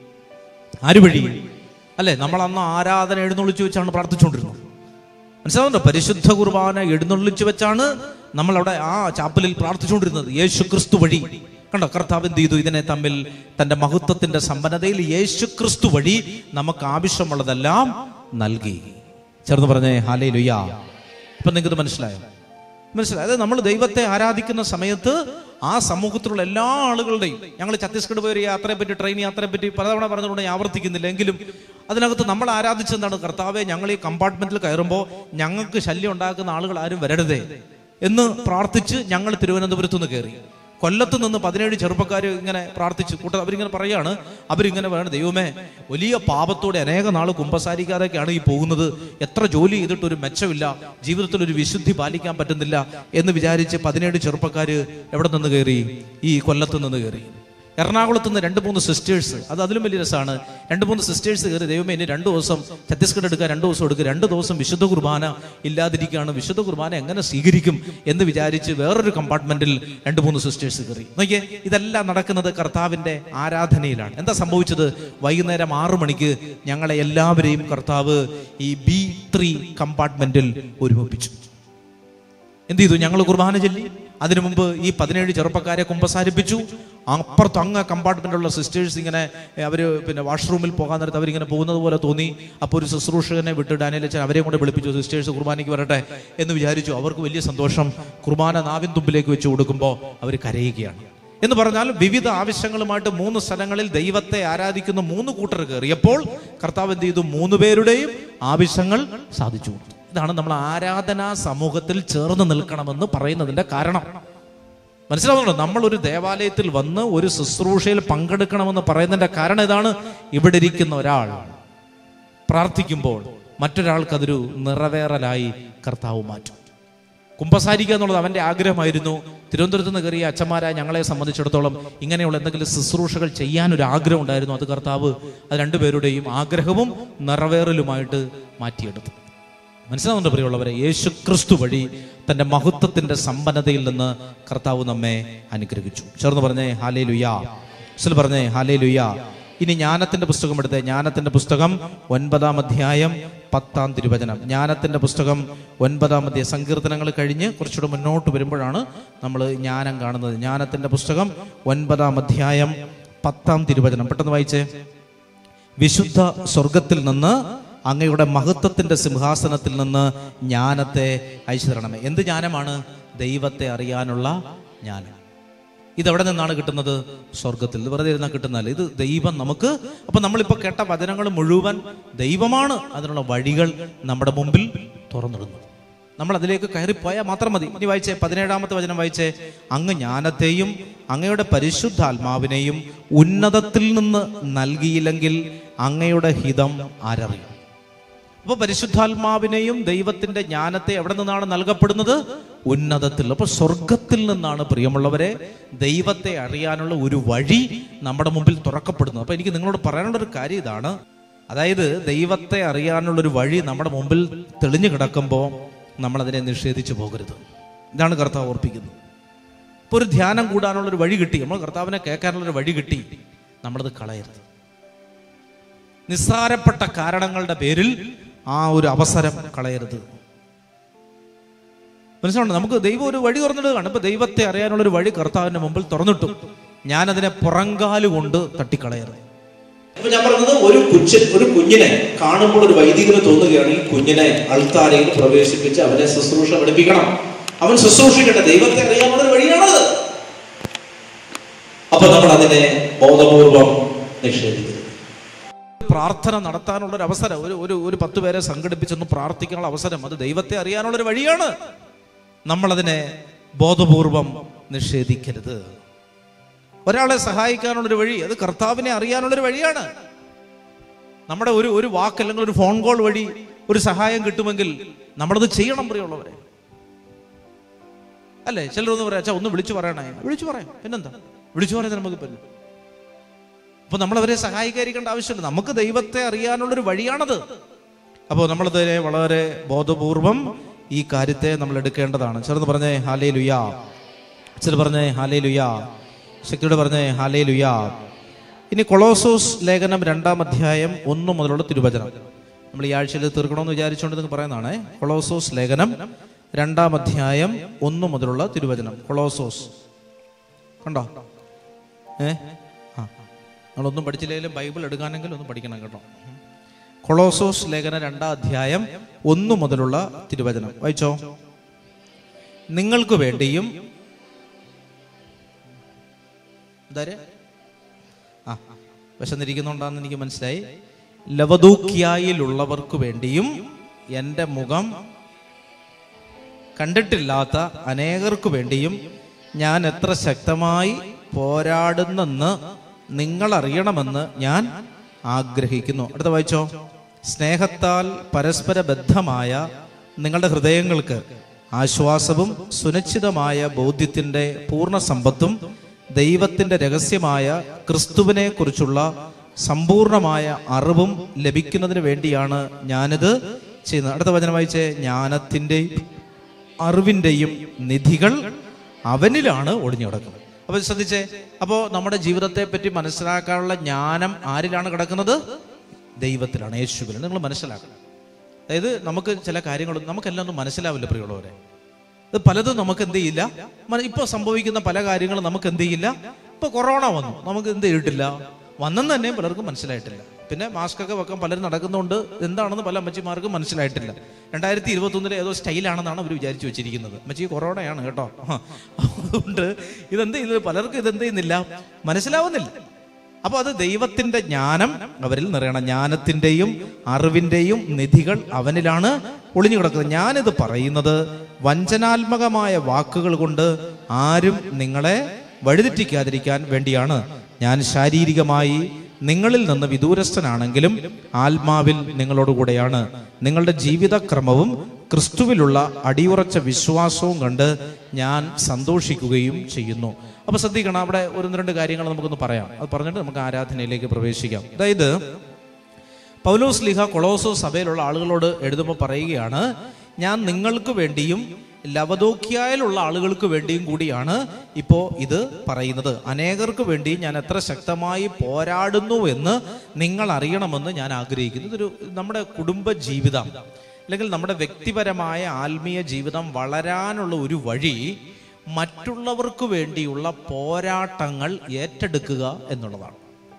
ആര് വഴി അല്ലെ നമ്മൾ അന്ന് ആരാധന എഴുന്നള്ളിച്ചു വെച്ചാണ് പ്രാർത്ഥിച്ചുകൊണ്ടിരുന്നത് മനസ്സിലാവുന്നുണ്ടോ പരിശുദ്ധ കുർബാന എഴുന്നള്ളിച്ചു വെച്ചാണ് നമ്മൾ അവിടെ ആ ചാപ്പലിൽ പ്രാർത്ഥിച്ചുകൊണ്ടിരുന്നത് യേശു ക്രിസ്തു വഴി കണ്ടോ കർത്താവ് എന്ത് ചെയ്തു ഇതിനെ തമ്മിൽ തന്റെ മഹത്വത്തിന്റെ സമ്പന്നതയിൽ യേശു ക്രിസ്തു വഴി നമുക്ക് ആവശ്യമുള്ളതെല്ലാം നൽകി ചേർന്ന് പറഞ്ഞേ ഹാലേ ലുയാ ഇപ്പൊ നിങ്ങൾക്ക് മനസ്സിലായോ മനസ്സിലായി അതായത് നമ്മൾ ദൈവത്തെ ആരാധിക്കുന്ന സമയത്ത് ആ സമൂഹത്തിലുള്ള എല്ലാ ആളുകളുടെയും ഞങ്ങൾ ഛത്തീസ്ഗഡ് പോയ ഒരു യാത്രയെ പറ്റി ട്രെയിൻ യാത്രയെ പറ്റി പലതവണ പറഞ്ഞുകൊണ്ട് ഞാൻ ആവർത്തിക്കുന്നില്ല എങ്കിലും അതിനകത്ത് നമ്മൾ ആരാധിച്ചെന്താണ് കർത്താവെ ഞങ്ങൾ ഈ കമ്പാർട്ട്മെന്റിൽ കയറുമ്പോൾ ഞങ്ങൾക്ക് ശല്യം ഉണ്ടാക്കുന്ന ആളുകൾ ആരും വരരുതേ എന്ന് പ്രാർത്ഥിച്ച് ഞങ്ങൾ തിരുവനന്തപുരത്ത് നിന്ന് കയറി കൊല്ലത്ത് നിന്ന് പതിനേഴ് ചെറുപ്പക്കാർ ഇങ്ങനെ പ്രാർത്ഥിച്ചു കൂട്ട അവരിങ്ങനെ പറയാണ് അവരിങ്ങനെ വേണം ദൈവമേ വലിയ പാപത്തോടെ അനേക നാൾ കുമ്പസാരിക്കാതൊക്കെയാണ് ഈ പോകുന്നത് എത്ര ജോലി ചെയ്തിട്ട് ഒരു മെച്ചമില്ല ജീവിതത്തിൽ ഒരു വിശുദ്ധി പാലിക്കാൻ പറ്റുന്നില്ല എന്ന് വിചാരിച്ച് പതിനേഴ് ചെറുപ്പക്കാർ എവിടെ നിന്ന് കയറി ഈ കൊല്ലത്ത് നിന്ന് കയറി എറണാകുളത്ത് നിന്ന് രണ്ട് മൂന്ന് സിസ്റ്റേഴ്സ് അത് അതിലും വലിയ രസമാണ് രണ്ട് മൂന്ന് സിസ്റ്റേഴ്സ് കയറി ദൈവമേ ഇനി രണ്ട് ദിവസം ഛത്തീസ്ഗഡ് എടുക്കുക രണ്ട് ദിവസം എടുക്കുക രണ്ട് ദിവസം വിശുദ്ധ കുർബാന ഇല്ലാതിരിക്കുകയാണ് വിശുദ്ധ കുർബാന എങ്ങനെ സ്വീകരിക്കും എന്ന് വിചാരിച്ച് വേറൊരു കമ്പാർട്ട്മെന്റിൽ രണ്ട് മൂന്ന് സിസ്റ്റേഴ്സ് കയറി നോക്കിയേ ഇതെല്ലാം നടക്കുന്നത് കർത്താവിന്റെ ആരാധനയിലാണ് എന്താ സംഭവിച്ചത് വൈകുന്നേരം ആറു മണിക്ക് ഞങ്ങളെ എല്ലാവരെയും കർത്താവ് ഈ ബി ത്രീ കമ്പാർട്ട്മെന്റിൽ ഒരുമിപ്പിച്ചു എന്ത് ചെയ്തു ഞങ്ങൾ കുർബാന ചൊല്ലി അതിനു മുമ്പ് ഈ പതിനേഴ് ചെറുപ്പക്കാരെ കുമ്പസാരിപ്പിച്ചു അപ്പുറത്ത് അങ്ങ് കമ്പാർട്ട്മെന്റിലുള്ള സിസ്റ്റേഴ്സ് ഇങ്ങനെ ഏ, അവര് പിന്നെ വാഷ്റൂമിൽ പോകാൻ നേരത്ത് അവരിങ്ങനെ പോകുന്നത് പോലെ തോന്നി അപ്പോൾ ഒരു ശുശ്രൂഷകനെ വിട്ട് ഡാനിയലച്ചൻ അവരെയും കൂടെ വിളിപ്പിച്ചു സിസ്റ്റേഴ്സ് കുർബാനയ്ക്ക് വരട്ടെ എന്ന് വിചാരിച്ചു അവർക്ക് വലിയ സന്തോഷം കുർബാന നാവിൻ തുമ്പിലേക്ക് വെച്ച് കൊടുക്കുമ്പോൾ അവർ കരയുകയാണ് എന്ന് പറഞ്ഞാൽ വിവിധ ആവശ്യങ്ങളുമായിട്ട് മൂന്ന് സ്ഥലങ്ങളിൽ ദൈവത്തെ ആരാധിക്കുന്ന മൂന്ന് കൂട്ടർ കയറിയപ്പോൾ കർത്താവ് എന്ത് ചെയ്തു മൂന്ന് പേരുടെയും ആവശ്യങ്ങൾ സാധിച്ചു കൊടുത്തു ഇതാണ് നമ്മൾ ആരാധനാ സമൂഹത്തിൽ ചേർന്ന് നിൽക്കണമെന്ന് പറയുന്നതിന്റെ കാരണം മനസ്സിലാവുന്നുണ്ടോ നമ്മൾ ഒരു ദേവാലയത്തിൽ വന്ന് ഒരു ശുശ്രൂഷയിൽ പങ്കെടുക്കണമെന്ന് പറയുന്നതിന്റെ കാരണം ഇതാണ് ഇവിടെ ഇരിക്കുന്ന ഒരാൾ പ്രാർത്ഥിക്കുമ്പോൾ മറ്റൊരാൾക്ക് അതൊരു നിറവേറലായി കർത്താവ് മാറ്റും കുമ്പസാരിക്കുക എന്നുള്ളത് അവന്റെ ആഗ്രഹമായിരുന്നു തിരുവനന്തപുരത്ത് നിന്ന് കയറിയ അച്ഛന്മാരായ ഞങ്ങളെ സംബന്ധിച്ചിടത്തോളം ഇങ്ങനെയുള്ള എന്തെങ്കിലും ശുശ്രൂഷകൾ ചെയ്യാനൊരു ആഗ്രഹം ഉണ്ടായിരുന്നു അത് കർത്താവ് അത് രണ്ടുപേരുടെയും ആഗ്രഹവും നിറവേറലുമായിട്ട് മാറ്റിയെടുത്തു മനസ്സിലാവുന്നുണ്ട് പ്രിയമുള്ളവരെ യേശു ക്രിസ്തു വഴി തന്റെ മഹത്വത്തിന്റെ സമ്പന്നതയിൽ നിന്ന് കർത്താവ് നമ്മെ അനുഗ്രഹിച്ചു ചേർന്ന് പറഞ്ഞേ ഹാലേ ലുയാ പറഞ്ഞേ ഹാലേ ലുയാ ഇനി ജ്ഞാനത്തിന്റെ പുസ്തകം എടുത്തേ ജ്ഞാനത്തിന്റെ പുസ്തകം ഒൻപതാം അധ്യായം പത്താം തിരുവചനം ജ്ഞാനത്തിന്റെ പുസ്തകം ഒൻപതാം അധ്യായ സങ്കീർത്തനങ്ങൾ കഴിഞ്ഞ് കുറച്ചുകൂടെ മുന്നോട്ട് വരുമ്പോഴാണ് നമ്മൾ ജ്ഞാനം കാണുന്നത് ജ്ഞാനത്തിന്റെ പുസ്തകം ഒൻപതാം അധ്യായം പത്താം തിരുവചനം പെട്ടെന്ന് വായിച്ചേ വിശുദ്ധ സ്വർഗത്തിൽ നിന്ന് അങ്ങയുടെ മഹത്വത്തിന്റെ സിംഹാസനത്തിൽ നിന്ന് ജ്ഞാനത്തെ അയച്ചു തരണമേ എന്ത് ജ്ഞാനമാണ് ദൈവത്തെ അറിയാനുള്ള ജ്ഞാനം ഇതെവിടെ നിന്നാണ് കിട്ടുന്നത് സ്വർഗത്തിൽ ഇത് വെറുതെ ഇരുന്നാൽ കിട്ടുന്നതല്ല ഇത് ദൈവം നമുക്ക് അപ്പൊ നമ്മളിപ്പോ കേട്ട വചനങ്ങൾ മുഴുവൻ ദൈവമാണ് അതിനുള്ള വഴികൾ നമ്മുടെ മുമ്പിൽ തുറന്നിടുന്നത് നമ്മൾ അതിലേക്ക് കയറിപ്പോയാൽ മാത്രം മതി ഇനി വായിച്ചേ പതിനേഴാമത്തെ വചനം വായിച്ചേ അങ്ങ് ജ്ഞാനത്തെയും അങ്ങയുടെ പരിശുദ്ധാത്മാവിനെയും ഉന്നതത്തിൽ നിന്ന് നൽകിയില്ലെങ്കിൽ അങ്ങയുടെ ഹിതം ആരറിയും അപ്പൊ പരിശുദ്ധാത്മാവിനെയും ദൈവത്തിന്റെ ജ്ഞാനത്തെ എവിടെ നിന്നാണ് നൽകപ്പെടുന്നത് ഉന്നതത്തിൽ അപ്പൊ സ്വർഗത്തിൽ നിന്നാണ് പ്രിയമുള്ളവരെ ദൈവത്തെ അറിയാനുള്ള ഒരു വഴി നമ്മുടെ മുമ്പിൽ തുറക്കപ്പെടുന്നത് അപ്പൊ എനിക്ക് നിങ്ങളോട് പറയാനുള്ള ഒരു കാര്യം ഇതാണ് അതായത് ദൈവത്തെ അറിയാനുള്ള ഒരു വഴി നമ്മുടെ മുമ്പിൽ തെളിഞ്ഞു കിടക്കുമ്പോൾ നമ്മൾ അതിനെ നിഷേധിച്ചു പോകരുത് ഇതാണ് കർത്താവ് ഓർപ്പിക്കുന്നത് ഇപ്പോൾ ഒരു ധ്യാനം കൂടാനുള്ളൊരു വഴി കിട്ടി നമ്മൾ കർത്താവിനെ കേൾക്കാനുള്ളൊരു വഴി കിട്ടി നമ്മളത് കളയരുത് നിസ്സാരപ്പെട്ട കാരണങ്ങളുടെ പേരിൽ ആ ഒരു അവസരം കളയരുത് മനസ്സിലുണ്ട് നമുക്ക് ദൈവം ഒരു വഴി തുറന്നിടുകയാണ് ഇപ്പൊ ദൈവത്തെ അറിയാനുള്ള ഒരു വഴി കർത്താവിന്റെ മുമ്പിൽ തുറന്നിട്ടു ഞാനതിനെ പുറങ്കാല് കൊണ്ട് തട്ടിക്കളയരുത് അപ്പൊ ഞാൻ പറഞ്ഞത് ഒരു കുച്ചൻ ഒരു കുഞ്ഞിനെ കാണുമ്പോൾ ഒരു വൈദികന് തോന്നുകയാണ് ഈ കുഞ്ഞിനെ അൾത്താരയിൽ പ്രവേശിപ്പിച്ച് അവനെ ശുശ്രൂഷ പഠിപ്പിക്കണം അവൻ ശുശ്രൂഷിക്കട്ടെ ദൈവത്തെ അറിയാനുള്ള ഒരു വഴിയാണത് അപ്പൊ നമ്മൾ അതിനെ ബോധപൂർവം നിഷേധിക്കരുത് പ്രാർത്ഥന നടത്താനുള്ള ഒരു അവസരം ഒരു ഒരു ഒരു പത്ത് പേരെ സംഘടിപ്പിച്ചൊന്ന് പ്രാർത്ഥിക്കാനുള്ള അവസരം അത് ദൈവത്തെ അറിയാനുള്ള ഒരു വഴിയാണ് നമ്മളതിനെ ബോധപൂർവം നിഷേധിക്കരുത് ഒരാളെ സഹായിക്കാനുള്ളൊരു വഴി അത് കർത്താവിനെ അറിയാനുള്ളൊരു വഴിയാണ് നമ്മുടെ ഒരു ഒരു വാക്ക് അല്ലെങ്കിൽ ഒരു ഫോൺ കോൾ വഴി ഒരു സഹായം കിട്ടുമെങ്കിൽ നമ്മളത് ചെയ്യണം പ്രിയമുള്ളവരെ അല്ലേ ചിലരൊന്ന് പറയാം അച്ഛാ ഒന്ന് വിളിച്ചു പറയണേ വിളിച്ചു പറയാം പിന്നെന്താ വിളിച്ചു പറയുന്നത് നമുക്ക് പിന്നെ അപ്പൊ നമ്മൾ അവരെ സഹായിക്കാതിരിക്കേണ്ട ആവശ്യമില്ല നമുക്ക് ദൈവത്തെ അറിയാനുള്ളൊരു വഴിയാണത് അപ്പോൾ നമ്മളതിനെ വളരെ ബോധപൂർവം ഈ കാര്യത്തെ നമ്മൾ എടുക്കേണ്ടതാണ് ചെറുന്ന് പറഞ്ഞേ ഹാലേ ലുയാ ചെറു പറഞ്ഞേ ഹാലേ ലുയാ ശക്തിയോട് പറഞ്ഞേ ഹാലേ ലുയാ ഇനി കൊളോസോസ് ലേഖനം രണ്ടാം അധ്യായം ഒന്ന് മുതലുള്ള തിരുവചനം നമ്മൾ ഈ ആഴ്ചയിൽ തീർക്കണമെന്ന് വിചാരിച്ചുകൊണ്ട് നിങ്ങൾ പറയുന്നതാണ് കൊളോസോസ് ലേഖനം രണ്ടാം അധ്യായം ഒന്ന് മുതലുള്ള തിരുവചനം കൊളോസോസ് കണ്ടോ ഏ ആ നമ്മളൊന്നും പഠിച്ചില്ലെങ്കിലും ബൈബിൾ എടുക്കാനെങ്കിലും ഒന്ന് പഠിക്കണം കേട്ടോ കൊളോസോസ് ലേഖന രണ്ടാം അധ്യായം ഒന്നു മുതലുള്ള തിരുവചനം വായിച്ചോ നിങ്ങൾക്ക് വേണ്ടിയും ഇതാരെ ആ വിശന്നിരിക്കുന്നുണ്ടാന്ന് എനിക്ക് മനസ്സിലായി ലവദൂക്കിയായിലുള്ളവർക്ക് വേണ്ടിയും എൻ്റെ മുഖം കണ്ടിട്ടില്ലാത്ത അനേകർക്ക് വേണ്ടിയും ഞാൻ എത്ര ശക്തമായി പോരാടുന്നെന്ന് നിങ്ങൾ അറിയണമെന്ന് ഞാൻ ആഗ്രഹിക്കുന്നു അടുത്ത വായിച്ചോ സ്നേഹത്താൽ പരസ്പര ബദ്ധമായ നിങ്ങളുടെ ഹൃദയങ്ങൾക്ക് ആശ്വാസവും സുനിശ്ചിതമായ ബോധ്യത്തിന്റെ പൂർണ്ണ സമ്പത്തും ദൈവത്തിന്റെ രഹസ്യമായ ക്രിസ്തുവിനെ കുറിച്ചുള്ള സമ്പൂർണമായ അറിവും ലഭിക്കുന്നതിന് വേണ്ടിയാണ് ഞാനിത് ചെയ്യുന്നത് അടുത്ത വചനം വായിച്ചേ ജ്ഞാനത്തിൻ്റെയും അറിവിൻ്റെയും നിധികൾ അവനിലാണ് ഒളിഞ്ഞു കിടക്കുന്നത് അപ്പൊ ശ്രദ്ധിച്ചേ അപ്പോൾ നമ്മുടെ ജീവിതത്തെ പറ്റി മനസ്സിലാക്കാനുള്ള ജ്ഞാനം ആരിലാണ് കിടക്കുന്നത് ദൈവത്തിലാണ് യേശുവിൽ നിങ്ങൾ മനസ്സിലാക്കണം അതായത് നമുക്ക് ചില കാര്യങ്ങൾ നമുക്കെല്ലാം ഒന്നും മനസ്സിലാവില്ല പ്രിയമുള്ളവരെ ഇത് പലതും നമുക്ക് എന്ത് ചെയ്യില്ല മ- ഇപ്പൊ സംഭവിക്കുന്ന പല കാര്യങ്ങളും നമുക്ക് എന്ത് ചെയ്യില്ല ഇപ്പൊ കൊറോണ വന്നു നമുക്ക് എന്ത് ചെയ്തിട്ടില്ല വന്നെന്ന് തന്നെ പലർക്കും മനസ്സിലായിട്ടില്ല പിന്നെ മാസ്ക് ഒക്കെ വെക്കാൻ പലരും നടക്കുന്നതുകൊണ്ട് എന്താണെന്ന് പല അമ്മച്ചിമാർക്കും മനസ്സിലായിട്ടില്ല രണ്ടായിരത്തി ഇരുപത്തി ഒന്നിലെ ഏതോ സ്റ്റൈലാണെന്നാണ് അവർ വിചാരിച്ചു വെച്ചിരിക്കുന്നത് അമ്മച്ചി കൊറോണയാണ് കേട്ടോ അതുകൊണ്ട് ഇതെന്ത് ചെയ്യുന്നത് പലർക്കും ഇതെന്ത് ചെയ്യുന്നില്ല മനസ്സിലാവുന്നില്ല അപ്പൊ അത് ദൈവത്തിന്റെ ജ്ഞാനം അവരിൽ നിറയണം ജ്ഞാനത്തിന്റെയും അറിവിന്റെയും നിധികൾ അവനിലാണ് ഒളിഞ്ഞു കിടക്കുന്നത് ഞാനിത് പറയുന്നത് വഞ്ചനാത്മകമായ വാക്കുകൾ കൊണ്ട് ആരും നിങ്ങളെ വഴിതെറ്റിക്കാതിരിക്കാൻ വേണ്ടിയാണ് ഞാൻ ശാരീരികമായി നിങ്ങളിൽ നിന്ന് വിദൂരസ്ഥനാണെങ്കിലും ആത്മാവിൽ നിങ്ങളോടുകൂടെയാണ് നിങ്ങളുടെ ജീവിതക്രമവും ക്രിസ്തുവിലുള്ള അടിയുറച്ച വിശ്വാസവും കണ്ട് ഞാൻ സന്തോഷിക്കുകയും ചെയ്യുന്നു അപ്പൊ ശ്രദ്ധിക്കണം അവിടെ ഒരു രണ്ട് കാര്യങ്ങൾ നമുക്കൊന്ന് പറയാം അത് പറഞ്ഞിട്ട് നമുക്ക് ആരാധനയിലേക്ക് പ്രവേശിക്കാം അതായത് പൗലോസ് ലിഹ കൊളോസോ സഭയിലുള്ള ആളുകളോട് എഴുതുമ്പോൾ പറയുകയാണ് ഞാൻ നിങ്ങൾക്ക് വേണ്ടിയും ലവദോക്കിയായിലുള്ള ആളുകൾക്ക് വേണ്ടിയും കൂടിയാണ് ഇപ്പോൾ ഇത് പറയുന്നത് അനേകർക്ക് വേണ്ടി ഞാൻ എത്ര ശക്തമായി പോരാടുന്നു എന്ന് നിങ്ങൾ അറിയണമെന്ന് ഞാൻ ആഗ്രഹിക്കുന്നു ഇതൊരു നമ്മുടെ കുടുംബ ജീവിതം അല്ലെങ്കിൽ നമ്മുടെ വ്യക്തിപരമായ ആത്മീയ ജീവിതം വളരാനുള്ള ഒരു വഴി മറ്റുള്ളവർക്ക് വേണ്ടിയുള്ള പോരാട്ടങ്ങൾ ഏറ്റെടുക്കുക എന്നുള്ളതാണ്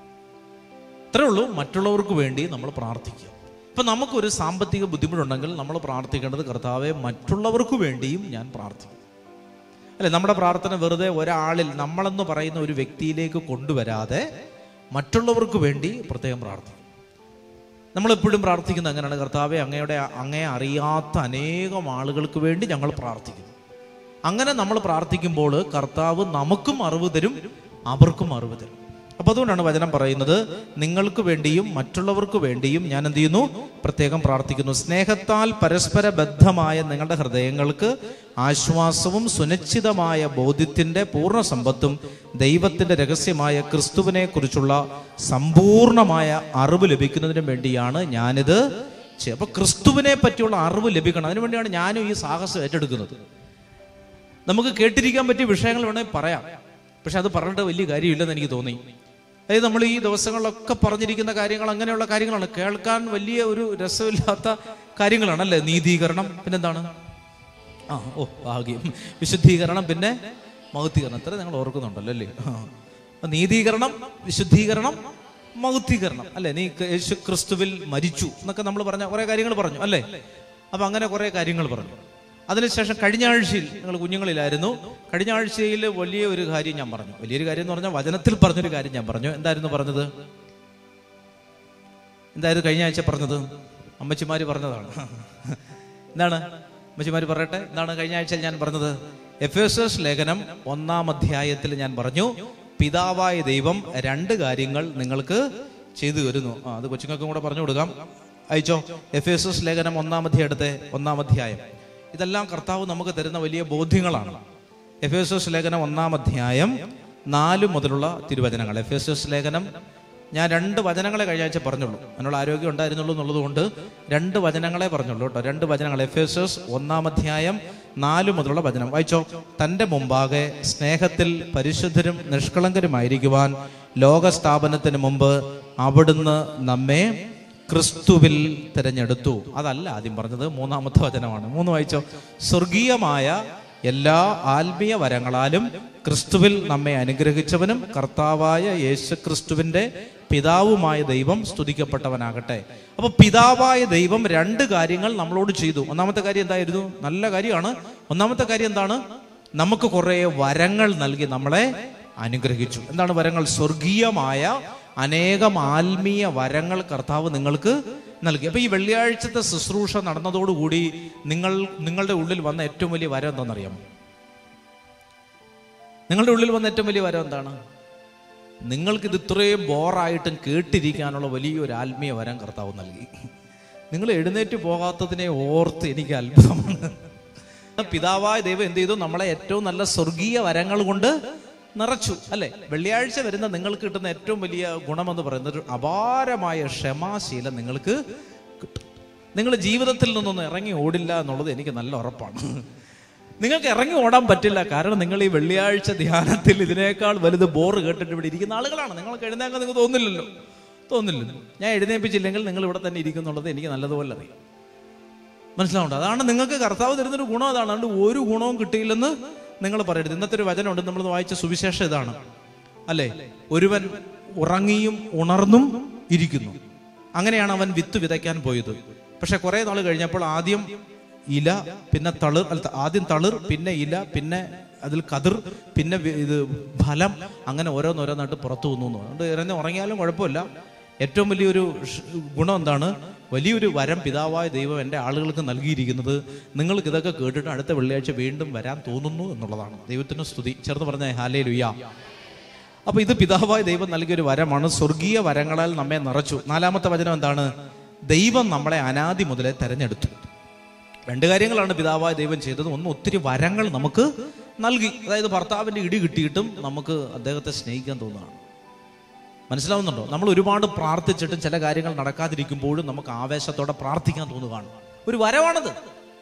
ഇത്രേ ഉള്ളൂ മറ്റുള്ളവർക്ക് വേണ്ടി നമ്മൾ പ്രാർത്ഥിക്കുക ഇപ്പൊ നമുക്കൊരു സാമ്പത്തിക ബുദ്ധിമുട്ടുണ്ടെങ്കിൽ നമ്മൾ പ്രാർത്ഥിക്കേണ്ടത് കർത്താവെ മറ്റുള്ളവർക്ക് വേണ്ടിയും ഞാൻ പ്രാർത്ഥിക്കും അല്ലെ നമ്മുടെ പ്രാർത്ഥന വെറുതെ ഒരാളിൽ നമ്മളെന്ന് പറയുന്ന ഒരു വ്യക്തിയിലേക്ക് കൊണ്ടുവരാതെ മറ്റുള്ളവർക്ക് വേണ്ടി പ്രത്യേകം പ്രാർത്ഥിക്കും നമ്മൾ എപ്പോഴും പ്രാർത്ഥിക്കുന്നത് അങ്ങനെയാണ് കർത്താവെ അങ്ങയുടെ അങ്ങയെ അറിയാത്ത അനേകം ആളുകൾക്ക് വേണ്ടി ഞങ്ങൾ പ്രാർത്ഥിക്കുന്നു അങ്ങനെ നമ്മൾ പ്രാർത്ഥിക്കുമ്പോൾ കർത്താവ് നമുക്കും അറിവ് തരും അവർക്കും അറിവ് തരും അപ്പൊ അതുകൊണ്ടാണ് വചനം പറയുന്നത് നിങ്ങൾക്ക് വേണ്ടിയും മറ്റുള്ളവർക്ക് വേണ്ടിയും ഞാൻ എന്ത് ചെയ്യുന്നു പ്രത്യേകം പ്രാർത്ഥിക്കുന്നു സ്നേഹത്താൽ പരസ്പര ബദ്ധമായ നിങ്ങളുടെ ഹൃദയങ്ങൾക്ക് ആശ്വാസവും സുനിശ്ചിതമായ ബോധ്യത്തിന്റെ പൂർണ്ണ സമ്പത്തും ദൈവത്തിന്റെ രഹസ്യമായ ക്രിസ്തുവിനെ കുറിച്ചുള്ള സമ്പൂർണമായ അറിവ് ലഭിക്കുന്നതിന് വേണ്ടിയാണ് ഞാനിത് ചെയ്യുക അപ്പൊ ക്രിസ്തുവിനെ പറ്റിയുള്ള അറിവ് ലഭിക്കണം അതിനുവേണ്ടിയാണ് ഞാനും ഈ സാഹസം ഏറ്റെടുക്കുന്നത് നമുക്ക് കേട്ടിരിക്കാൻ പറ്റിയ വിഷയങ്ങൾ വേണമെങ്കിൽ പറയാം പക്ഷെ അത് പറഞ്ഞിട്ട് വലിയ കാര്യമില്ലെന്ന് എനിക്ക് തോന്നി അതായത് നമ്മൾ ഈ ദിവസങ്ങളിലൊക്കെ പറഞ്ഞിരിക്കുന്ന കാര്യങ്ങൾ അങ്ങനെയുള്ള കാര്യങ്ങളാണ് കേൾക്കാൻ വലിയ ഒരു രസമില്ലാത്ത കാര്യങ്ങളാണ് അല്ലേ നീതീകരണം പിന്നെന്താണ് ആ ഓ ഭാഗ്യം വിശുദ്ധീകരണം പിന്നെ മഹത്വീകരണം ഇത്ര നിങ്ങൾ ഓർക്കുന്നുണ്ടല്ലോ അല്ലേ ആ. അപ്പൊ നീതീകരണം വിശുദ്ധീകരണം മഹത്വീകരണം അല്ലേ നീ യേശു ക്രിസ്തുവിൽ മരിച്ചു എന്നൊക്കെ നമ്മൾ പറഞ്ഞ കുറെ കാര്യങ്ങൾ പറഞ്ഞു അല്ലേ അപ്പൊ അങ്ങനെ കുറെ കാര്യങ്ങൾ പറഞ്ഞു അതിനുശേഷം കഴിഞ്ഞ ആഴ്ചയിൽ നിങ്ങൾ കുഞ്ഞുങ്ങളിലായിരുന്നു കഴിഞ്ഞ ആഴ്ചയിൽ വലിയ ഒരു കാര്യം ഞാൻ പറഞ്ഞു വലിയൊരു കാര്യം എന്ന് പറഞ്ഞാൽ വചനത്തിൽ പറഞ്ഞൊരു കാര്യം ഞാൻ പറഞ്ഞു എന്തായിരുന്നു പറഞ്ഞത് എന്തായിരുന്നു കഴിഞ്ഞ ആഴ്ച പറഞ്ഞത് അമ്മച്ചിമാര് പറഞ്ഞതാണ് എന്താണ് അമ്മച്ചിമാര് പറയട്ടെ എന്താണ് കഴിഞ്ഞ ആഴ്ചയിൽ ഞാൻ പറഞ്ഞത് എഫ് എസ് എസ് ലേഖനം ഒന്നാം അധ്യായത്തിൽ ഞാൻ പറഞ്ഞു പിതാവായ ദൈവം രണ്ട് കാര്യങ്ങൾ നിങ്ങൾക്ക് ചെയ്തു വരുന്നു ആ അത് കൊച്ചുങ്ങൾക്കും കൂടെ പറഞ്ഞു കൊടുക്കാം അയച്ചോ എഫ് എസ് എസ് ലേഖനം ഒന്നാം അധ്യായത്തെ ഒന്നാം അധ്യായം ഇതെല്ലാം കർത്താവ് നമുക്ക് തരുന്ന വലിയ ബോധ്യങ്ങളാണ് എഫ് എസ് എസ് ലേഖനം ഒന്നാം അധ്യായം നാല് മുതലുള്ള തിരുവചനങ്ങൾ എഫ് എസ് എസ് ലേഖനം ഞാൻ രണ്ട് വചനങ്ങളെ കഴിഞ്ഞ ആഴ്ച പറഞ്ഞുള്ളൂ അതിനുള്ള ആരോഗ്യം ഉണ്ടായിരുന്നുള്ളൂ എന്നുള്ളത് കൊണ്ട് രണ്ട് വചനങ്ങളെ പറഞ്ഞുള്ളൂ കേട്ടോ രണ്ട് വചനങ്ങൾ എഫ് എസ് എസ് ഒന്നാം അധ്യായം നാല് മുതലുള്ള വചനം വായിച്ചോ തന്റെ മുമ്പാകെ സ്നേഹത്തിൽ പരിശുദ്ധരും നിഷ്കളങ്കരുമായിരിക്കുവാൻ ലോകസ്ഥാപനത്തിന് മുമ്പ് അവിടുന്ന് നമ്മെ ക്രിസ്തുവിൽ തിരഞ്ഞെടുത്തു അതല്ല ആദ്യം പറഞ്ഞത് മൂന്നാമത്തെ വചനമാണ് മൂന്ന് വായിച്ചോ സ്വർഗീയമായ എല്ലാ ആത്മീയ വരങ്ങളാലും ക്രിസ്തുവിൽ നമ്മെ അനുഗ്രഹിച്ചവനും കർത്താവായ യേശു ക്രിസ്തുവിന്റെ പിതാവുമായ ദൈവം സ്തുതിക്കപ്പെട്ടവനാകട്ടെ അപ്പൊ പിതാവായ ദൈവം രണ്ട് കാര്യങ്ങൾ നമ്മളോട് ചെയ്തു ഒന്നാമത്തെ കാര്യം എന്തായിരുന്നു നല്ല കാര്യമാണ് ഒന്നാമത്തെ കാര്യം എന്താണ് നമുക്ക് കുറെ വരങ്ങൾ നൽകി നമ്മളെ അനുഗ്രഹിച്ചു എന്താണ് വരങ്ങൾ സ്വർഗീയമായ അനേകം ആത്മീയ വരങ്ങൾ കർത്താവ് നിങ്ങൾക്ക് നൽകി അപ്പൊ ഈ വെള്ളിയാഴ്ചത്തെ ശുശ്രൂഷ നടന്നതോടുകൂടി നിങ്ങൾ നിങ്ങളുടെ ഉള്ളിൽ വന്ന ഏറ്റവും വലിയ വരം എന്താണെന്നറിയാമോ നിങ്ങളുടെ ഉള്ളിൽ വന്ന ഏറ്റവും വലിയ വരം എന്താണ് നിങ്ങൾക്കിത് ഇത്രയും ബോറായിട്ടും കേട്ടിരിക്കാനുള്ള വലിയൊരു ആത്മീയ വരം കർത്താവ് നൽകി നിങ്ങൾ എഴുന്നേറ്റ് പോകാത്തതിനെ ഓർത്ത് എനിക്ക് അത്ഭുതമാണ് പിതാവായ ദൈവം എന്ത് ചെയ്തു നമ്മളെ ഏറ്റവും നല്ല സ്വർഗീയ വരങ്ങൾ കൊണ്ട് നിറച്ചു അല്ലെ വെള്ളിയാഴ്ച വരുന്ന നിങ്ങൾക്ക് കിട്ടുന്ന ഏറ്റവും വലിയ ഗുണമെന്ന് പറയുന്നത് ഒരു അപാരമായ ക്ഷമാശീലം നിങ്ങൾക്ക് കിട്ടും നിങ്ങൾ ജീവിതത്തിൽ നിന്നൊന്നും ഇറങ്ങി ഓടില്ല എന്നുള്ളത് എനിക്ക് നല്ല ഉറപ്പാണ് നിങ്ങൾക്ക് ഇറങ്ങി ഓടാൻ പറ്റില്ല കാരണം നിങ്ങൾ ഈ വെള്ളിയാഴ്ച ധ്യാനത്തിൽ ഇതിനേക്കാൾ വലുത് ബോറ് കേട്ടിട്ട് ഇവിടെ ഇരിക്കുന്ന ആളുകളാണ് നിങ്ങൾക്ക് എഴുന്നേക്കാൻ നിങ്ങൾക്ക് തോന്നില്ലല്ലോ തോന്നില്ലല്ലോ ഞാൻ എഴുന്നേപ്പിച്ചില്ലെങ്കിൽ നിങ്ങൾ ഇവിടെ തന്നെ ഇരിക്കുന്നുള്ളത് എനിക്ക് നല്ലതുപോലെ അറിയാം മനസ്സിലാവുണ്ട് അതാണ് നിങ്ങൾക്ക് കർത്താവ് തരുന്നൊരു ഗുണം അതാണ് അതുകൊണ്ട് ഒരു ഗുണവും കിട്ടിയില്ലെന്ന് നിങ്ങൾ പറയരുത് ഇന്നത്തെ ഒരു വചനമുണ്ട് നമ്മൾ വായിച്ച സുവിശേഷം ഇതാണ് അല്ലേ ഒരുവൻ ഉറങ്ങിയും ഉണർന്നും ഇരിക്കുന്നു അങ്ങനെയാണ് അവൻ വിത്ത് വിതയ്ക്കാൻ പോയത് പക്ഷെ കുറെ നാൾ കഴിഞ്ഞപ്പോൾ ആദ്യം ഇല പിന്നെ തളിർ അല്ല ആദ്യം തളിർ പിന്നെ ഇല പിന്നെ അതിൽ കതിർ പിന്നെ വി- ഇത് ഫലം അങ്ങനെ ഓരോന്നോരോന്നായിട്ട് പുറത്തു വന്നു എന്ന്. അതുകൊണ്ട് ഇറങ്ങി ഉറങ്ങിയാലും കുഴപ്പമില്ല ഏറ്റവും വലിയൊരു ഷ്- ഗുണം എന്താണ് വലിയൊരു വരം പിതാവായ ദൈവം എൻ്റെ ആളുകൾക്ക് നൽകിയിരിക്കുന്നത് നിങ്ങൾക്ക് ഇതൊക്കെ കേട്ടിട്ട് അടുത്ത വെള്ളിയാഴ്ച വീണ്ടും വരാൻ തോന്നുന്നു എന്നുള്ളതാണ് ദൈവത്തിന് സ്തുതി ചേർന്ന് പറഞ്ഞ ഹാലേ ലുയ്യ അപ്പൊ ഇത് പിതാവായ ദൈവം നൽകിയൊരു വരമാണ് സ്വർഗീയ വരങ്ങളാൽ നമ്മെ നിറച്ചു നാലാമത്തെ വചനം എന്താണ് ദൈവം നമ്മളെ അനാദി മുതലേ തെരഞ്ഞെടുത്തു രണ്ട് കാര്യങ്ങളാണ് പിതാവായ ദൈവം ചെയ്തത് ഒന്ന് ഒത്തിരി വരങ്ങൾ നമുക്ക് നൽകി അതായത് ഭർത്താവിന്റെ ഇടി കിട്ടിയിട്ടും നമുക്ക് അദ്ദേഹത്തെ സ്നേഹിക്കാൻ തോന്നുകയാണ് മനസ്സിലാവുന്നുണ്ടോ നമ്മൾ ഒരുപാട് പ്രാർത്ഥിച്ചിട്ടും ചില കാര്യങ്ങൾ നടക്കാതിരിക്കുമ്പോഴും നമുക്ക് ആവേശത്തോടെ പ്രാർത്ഥിക്കാൻ തോന്നുകയാണ് ഒരു വരവാണത്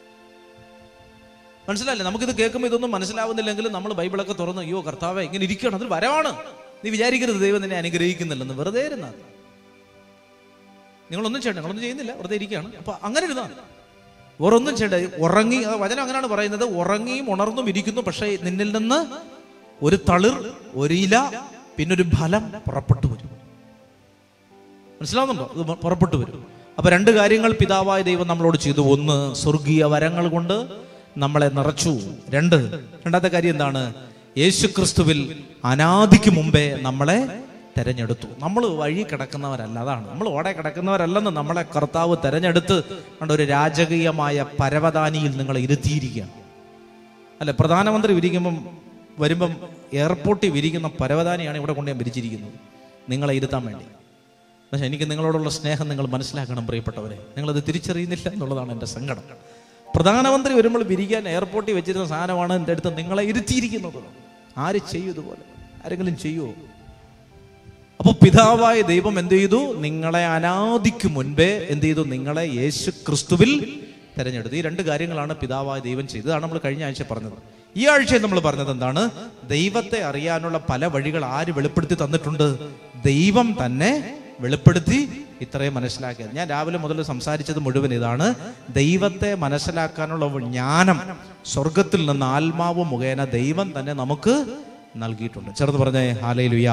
മനസ്സിലായില്ലേ നമുക്കിത് കേൾക്കുമ്പോൾ ഇതൊന്നും മനസ്സിലാവുന്നില്ലെങ്കിലും നമ്മൾ ബൈബിളൊക്കെ തുറന്ന് അയ്യോ കർത്താവെ ഇങ്ങനെ ഇരിക്കണം അതൊരു വരവാണ് നീ വിചാരിക്കരുത് ദൈവം നിന്നെ അനുഗ്രഹിക്കുന്നില്ലെന്ന് വെറുതെ ഇരുന്നാൽ മതി. നിങ്ങളൊന്നും ചെയ്യണ്ട നിങ്ങളൊന്നും ചെയ്യുന്നില്ല വെറുതെ ഇരിക്കുകയാണ് അപ്പൊ അങ്ങനെ ഇരുന്നാൽ മതി. വേറൊന്നും ചെയ്യണ്ട ഉറങ്ങി ആ വചനം അങ്ങനെയാണ് പറയുന്നത് ഉറങ്ങിയും ഉണർന്നും ഇരിക്കുന്നു പക്ഷേ നിന്നിൽ നിന്ന് ഒരു തളിർ ഒരു ഇല പിന്നെ ഒരു ഫലം പുറപ്പെട്ടു വരും മനസ്സിലാവുന്നുണ്ടോ ഇത് പുറപ്പെട്ടു വരും അപ്പൊ രണ്ട് കാര്യങ്ങൾ പിതാവായ ദൈവം നമ്മളോട് ചെയ്തു ഒന്ന് സ്വർഗീയ വരങ്ങൾ കൊണ്ട് നമ്മളെ നിറച്ചു രണ്ട് രണ്ടാമത്തെ കാര്യം എന്താണ് യേശു ക്രിസ്തുവിൽ അനാദിക്ക് മുമ്പേ നമ്മളെ തെരഞ്ഞെടുത്തു നമ്മൾ വഴി കിടക്കുന്നവരല്ല അതാണ് നമ്മൾ ഓടെ കിടക്കുന്നവരല്ലെന്ന് നമ്മളെ കർത്താവ് തെരഞ്ഞെടുത്ത് കണ്ട ഒരു രാജകീയമായ പരവതാനിയിൽ നിങ്ങളെ ഇരുത്തിയിരിക്കുകയാണ് അല്ലെ പ്രധാനമന്ത്രി വിരിക്കുമ്പം വരുമ്പം എയർപോർട്ടിൽ വിരിക്കുന്ന പരവതാനിയാണ് ഇവിടെ കൊണ്ട് ഞാൻ വിരിച്ചിരിക്കുന്നത് നിങ്ങളെ ഇരുത്താൻ വേണ്ടി പക്ഷെ എനിക്ക് നിങ്ങളോടുള്ള സ്നേഹം നിങ്ങൾ മനസ്സിലാക്കണം പ്രിയപ്പെട്ടവരെ നിങ്ങളത് തിരിച്ചറിയുന്നില്ല എന്നുള്ളതാണ് എൻ്റെ സങ്കടം പ്രധാനമന്ത്രി വരുമ്പോൾ വിരിക്കാൻ എയർപോർട്ടിൽ വെച്ചിരുന്ന സാധനമാണ് എൻ്റെ അടുത്ത് നിങ്ങളെ ഇരുത്തിയിരിക്കുന്നത് ആര് ചെയ്യും ഇതുപോലെ ആരെങ്കിലും ചെയ്യുമോ അപ്പൊ പിതാവായ ദൈവം എന്ത് ചെയ്തു നിങ്ങളെ അനാദിക്ക് മുൻപേ എന്ത് ചെയ്തു നിങ്ങളെ യേശു ക്രിസ്തുവിൽ തെരഞ്ഞെടുത്തു ഈ രണ്ട് കാര്യങ്ങളാണ് പിതാവായ ദൈവം ചെയ്തത് അതാണ് നമ്മൾ കഴിഞ്ഞ ആഴ്ച പറഞ്ഞത് ഈ ആഴ്ചയിൽ നമ്മൾ പറഞ്ഞത് എന്താണ് ദൈവത്തെ അറിയാനുള്ള പല വഴികൾ ആര് വെളിപ്പെടുത്തി തന്നിട്ടുണ്ട് ദൈവം തന്നെ വെളിപ്പെടുത്തി ഇത്രയും മനസ്സിലാക്കിയത് ഞാൻ രാവിലെ മുതൽ സംസാരിച്ചത് മുഴുവൻ ഇതാണ് ദൈവത്തെ മനസ്സിലാക്കാനുള്ള ജ്ഞാനം സ്വർഗത്തിൽ നിന്ന് ആത്മാവ് മുഖേന ദൈവം തന്നെ നമുക്ക് നൽകിയിട്ടുണ്ട് ചെറുത് പറഞ്ഞേ ഹാലേ ലുയാ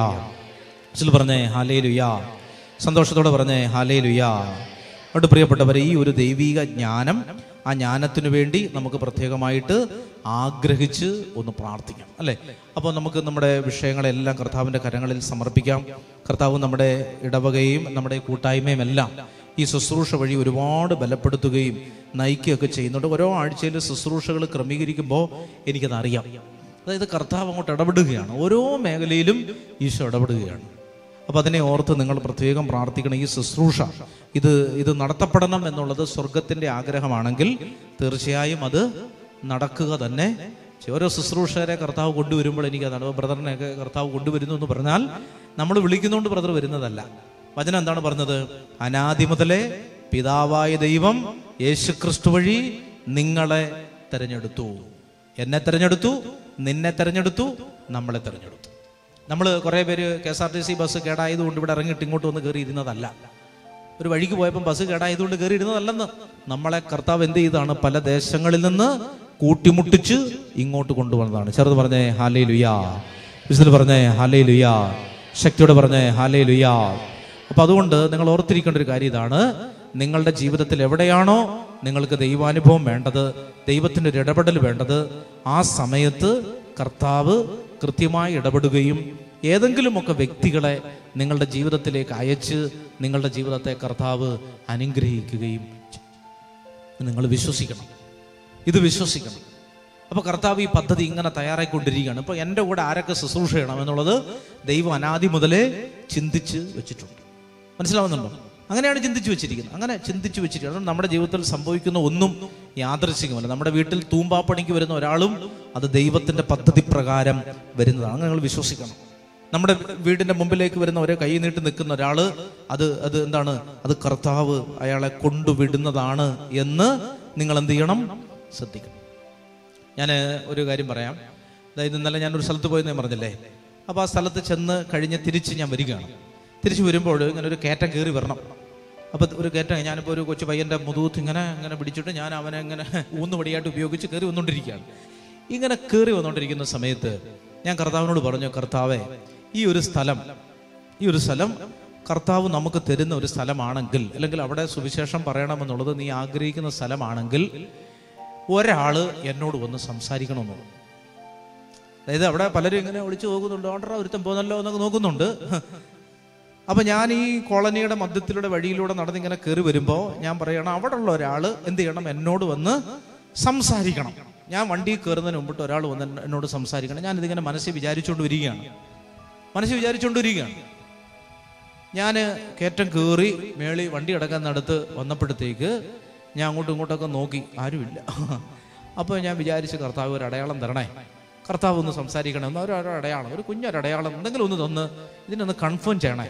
പറഞ്ഞേ ഹാലേ ലുയാ സന്തോഷത്തോടെ പറഞ്ഞേ ഹാലേ ലുയാ അതുകൊണ്ട് പ്രിയപ്പെട്ടവരെ ഈ ഒരു ദൈവിക ജ്ഞാനം ആ ജ്ഞാനത്തിനു വേണ്ടി നമുക്ക് പ്രത്യേകമായിട്ട് ആഗ്രഹിച്ച് ഒന്ന് പ്രാർത്ഥിക്കാം അല്ലേ അപ്പോൾ നമുക്ക് നമ്മുടെ വിഷയങ്ങളെല്ലാം കർത്താവിൻ്റെ കരങ്ങളിൽ സമർപ്പിക്കാം കർത്താവ് നമ്മുടെ ഇടവകയും നമ്മുടെ കൂട്ടായ്മയും എല്ലാം ഈ ശുശ്രൂഷ വഴി ഒരുപാട് ബലപ്പെടുത്തുകയും നയിക്കുകയൊക്കെ ചെയ്യുന്നുണ്ട് ഓരോ ആഴ്ചയിൽ ശുശ്രൂഷകൾ ക്രമീകരിക്കുമ്പോൾ എനിക്കത് അറിയാം അതായത് കർത്താവ് അങ്ങോട്ട് ഇടപെടുകയാണ് ഓരോ മേഖലയിലും ഈശോ ഇടപെടുകയാണ് അപ്പൊ അതിനെ ഓർത്ത് നിങ്ങൾ പ്രത്യേകം പ്രാർത്ഥിക്കണം ഈ ശുശ്രൂഷ ഇത് ഇത് നടത്തപ്പെടണം എന്നുള്ളത് സ്വർഗത്തിന്റെ ആഗ്രഹമാണെങ്കിൽ തീർച്ചയായും അത് നടക്കുക തന്നെ ചെയ്യും. ഓരോ ശുശ്രൂഷകരെ കർത്താവ് കൊണ്ടുവരുമ്പോൾ എനിക്ക് അതാണ് ബ്രദറിനെയൊക്കെ കർത്താവ് കൊണ്ടുവരുന്നു എന്ന് പറഞ്ഞാൽ നമ്മൾ വിളിക്കുന്നതുകൊണ്ട് ബ്രദർ വരുന്നതല്ല വചനം എന്താണ് പറഞ്ഞത് അനാദി മുതലേ പിതാവായ ദൈവം യേശുക്രിസ്തു വഴി നിങ്ങളെ തെരഞ്ഞെടുത്തു എന്നെ തെരഞ്ഞെടുത്തു നിന്നെ തെരഞ്ഞെടുത്തു നമ്മളെ തെരഞ്ഞെടുത്തു നമ്മൾ കുറേ പേര് K S R T C bus കേടായതുകൊണ്ട് ഇവിടെ ഇറങ്ങിയിട്ട് ഇങ്ങോട്ട് വന്ന് കയറി ഇരുന്നതല്ല ഒരു വഴിക്ക് പോയപ്പോൾ ബസ് കേടായതുകൊണ്ട് കയറി ഇരുന്നതല്ലെന്ന് നമ്മളെ കർത്താവ് എന്ത് ചെയ്താണ് പല ദേശങ്ങളിൽ നിന്ന് കൂട്ടിമുട്ടിച്ച് ഇങ്ങോട്ട് കൊണ്ടുവന്നതാണ് ചെറുത് പറഞ്ഞേ ഹാലേ ലുയാ വിശുദ്ധ പറഞ്ഞേ ഹാലേ ലുയാ ശക്തിയോട് പറഞ്ഞേ ഹാലേ ലുയാ അപ്പൊ അതുകൊണ്ട് നിങ്ങൾ ഓർത്തിരിക്കേണ്ട ഒരു കാര്യം ഇതാണ് നിങ്ങളുടെ ജീവിതത്തിൽ എവിടെയാണോ നിങ്ങൾക്ക് ദൈവാനുഭവം വേണ്ടത് ദൈവത്തിൻ്റെ ഒരു ഇടപെടൽ വേണ്ടത് ആ സമയത്ത് കർത്താവ് കൃത്യമായി ഇടപെടുകയും ഏതെങ്കിലുമൊക്കെ വ്യക്തികളെ നിങ്ങളുടെ ജീവിതത്തിലേക്ക് അയച്ച് നിങ്ങളുടെ ജീവിതത്തെ കർത്താവ് അനുഗ്രഹിക്കുകയും ചെയ്യും. നിങ്ങൾ വിശ്വസിക്കണം ഇത് വിശ്വസിക്കണം അപ്പൊ കർത്താവ് ഈ പദ്ധതി ഇങ്ങനെ തയ്യാറായിക്കൊണ്ടിരിക്കുകയാണ് ഇപ്പൊ എൻ്റെ കൂടെ ആരൊക്കെ ശുശ്രൂഷ ചെയ്യണം എന്നുള്ളത് ദൈവം അനാദി മുതലേ ചിന്തിച്ച് വെച്ചിട്ടുണ്ട് മനസ്സിലാവുന്നുണ്ടോ അങ്ങനെയാണ് ചിന്തിച്ചു വെച്ചിരിക്കുന്നത് അങ്ങനെ ചിന്തിച്ചു വെച്ചിരിക്കുന്നത് അതുകൊണ്ട് നമ്മുടെ ജീവിതത്തിൽ സംഭവിക്കുന്ന ഒന്നും യാദൃശികമല്ല നമ്മുടെ വീട്ടിൽ തൂമ്പാപ്പണിക്ക് വരുന്ന ഒരാളും അത് ദൈവത്തിന്റെ പദ്ധതി പ്രകാരം വരുന്നതാണ് അങ്ങനെ നിങ്ങൾ വിശ്വസിക്കണം നമ്മുടെ വീടിന്റെ മുമ്പിലേക്ക് വരുന്ന ഒരേ കൈ നീട്ടി നിൽക്കുന്ന ഒരാള് അത് അത് എന്താണ് അത് കർത്താവ് അയാളെ കൊണ്ടുവിടുന്നതാണ് എന്ന് നിങ്ങൾ എന്ത് ചെയ്യണം ശ്രദ്ധിക്കണം ഞാൻ ഒരു കാര്യം പറയാം അതായത് ഇന്നലെ ഞാൻ ഒരു സ്ഥലത്ത് പോയെന്ന് ഞാൻ പറഞ്ഞില്ലേ അപ്പോൾ ആ സ്ഥലത്ത് ചെന്ന് കഴിഞ്ഞ് തിരിച്ച് ഞാൻ വരികയാണ് തിരിച്ച് വരുമ്പോൾ ഇങ്ങനെ ഒരു കയറ്റം കയറി വരണം അപ്പോൾ ഒരു കയറ്റം ഞാനിപ്പോൾ ഒരു കൊച്ചു പയ്യൻ്റെ മുതുകത്ത് ഇങ്ങനെ ഇങ്ങനെ പിടിച്ചിട്ട് ഞാൻ അവനെ ഇങ്ങനെ ഊന്നുപടിയായിട്ട് ഉപയോഗിച്ച് കയറി വന്നുകൊണ്ടിരിക്കുകയാണ് ഇങ്ങനെ കയറി വന്നുകൊണ്ടിരിക്കുന്ന സമയത്ത് ഞാൻ കർത്താവിനോട് പറഞ്ഞു കർത്താവേ ഈ ഒരു സ്ഥലം ഈ ഒരു സ്ഥലം കർത്താവ് നമുക്ക് തരുന്ന ഒരു സ്ഥലമാണെങ്കിൽ അല്ലെങ്കിൽ അവിടെ സുവിശേഷം പറയണമെന്നുള്ളത് നീ ആഗ്രഹിക്കുന്ന സ്ഥലമാണെങ്കിൽ ഒരാള് എന്നോട് വന്ന് സംസാരിക്കണമെന്നുള്ളു അതായത് അവിടെ പലരും ഇങ്ങനെ ഒളിച്ചു പോകുന്നുണ്ട് ഓർഡർ ഒരുത്തം പോകുന്നല്ലോ എന്നൊക്കെ നോക്കുന്നുണ്ട് അപ്പൊ ഞാൻ ഈ കോളനിയുടെ മധ്യത്തിലൂടെ വഴിയിലൂടെ നടന്നിങ്ങനെ കയറി വരുമ്പോൾ ഞാൻ പറയണം അവിടെ ഉള്ള ഒരാൾ എന്ത് ചെയ്യണം എന്നോട് വന്ന് സംസാരിക്കണം ഞാൻ വണ്ടി കയറുന്നതിന് മുമ്പിട്ട് ഒരാൾ വന്ന് എന്ന- എന്നോട് സംസാരിക്കണം ഞാൻ ഇതിങ്ങനെ മനസ്സിൽ വിചാരിച്ചുകൊണ്ട് വരികയാണ് മനസ്സിൽ വിചാരിച്ചുകൊണ്ട് വരികയാണ് ഞാൻ കയറ്റം കയറി മേളി വണ്ടി അടക്കാൻ നടത്ത് വന്നപ്പോഴത്തേക്ക് ഞാൻ അങ്ങോട്ടും ഇങ്ങോട്ടൊക്കെ നോക്കി ആരുമില്ല അപ്പോൾ ഞാൻ വിചാരിച്ച് കർത്താവ് ഒരു അടയാളം തരണേ കർത്താവ് ഒന്ന് സംസാരിക്കണം എന്ന് ഒരു ഒരു അടയാളം ഒരു കുഞ്ഞൊരു അടയാളം എന്തെങ്കിലും ഒന്ന് തന്ന് ഇതിനൊന്ന് കൺഫേം ചെയ്യണേ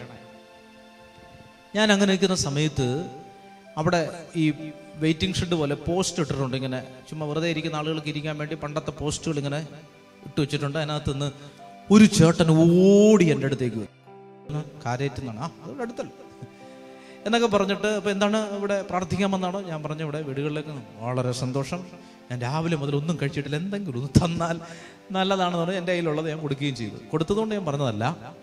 ഞാൻ അങ്ങനെ നിൽക്കുന്ന സമയത്ത് അവിടെ ഈ വെയിറ്റിംഗ് ഷെഡ് പോലെ പോസ്റ്റ് ഇട്ടിട്ടുണ്ട് ഇങ്ങനെ ചുമ്മാ വെറുതെ ഇരിക്കുന്ന ആളുകൾക്ക് ഇരിക്കാൻ വേണ്ടി പണ്ടത്തെ പോസ്റ്റുകൾ ഇങ്ങനെ ഇട്ട് വെച്ചിട്ടുണ്ട് അതിനകത്ത് നിന്ന് ഒരു ചേട്ടൻ ഓടി എൻ്റെ അടുത്തേക്ക് വരും കാരേറ്റുന്നാണ് ആ അത് ഇവിടെ അടുത്തല്ല എന്നൊക്കെ പറഞ്ഞിട്ട് ഇപ്പൊ എന്താണ് ഇവിടെ പ്രാർത്ഥിക്കാൻ വന്നാണോ ഞാൻ പറഞ്ഞു ഇവിടെ വീടുകളിലേക്ക് വളരെ സന്തോഷം ഞാൻ രാവിലെ മുതൽ ഒന്നും കഴിച്ചിട്ടില്ല എന്തെങ്കിലും ഒന്ന് തന്നാൽ നല്ലതാണെന്ന് പറഞ്ഞ് എൻ്റെ കയ്യിലുള്ളത് ഞാൻ കൊടുക്കുകയും ചെയ്തു കൊടുത്തതുകൊണ്ട് ഞാൻ പറഞ്ഞതല്ല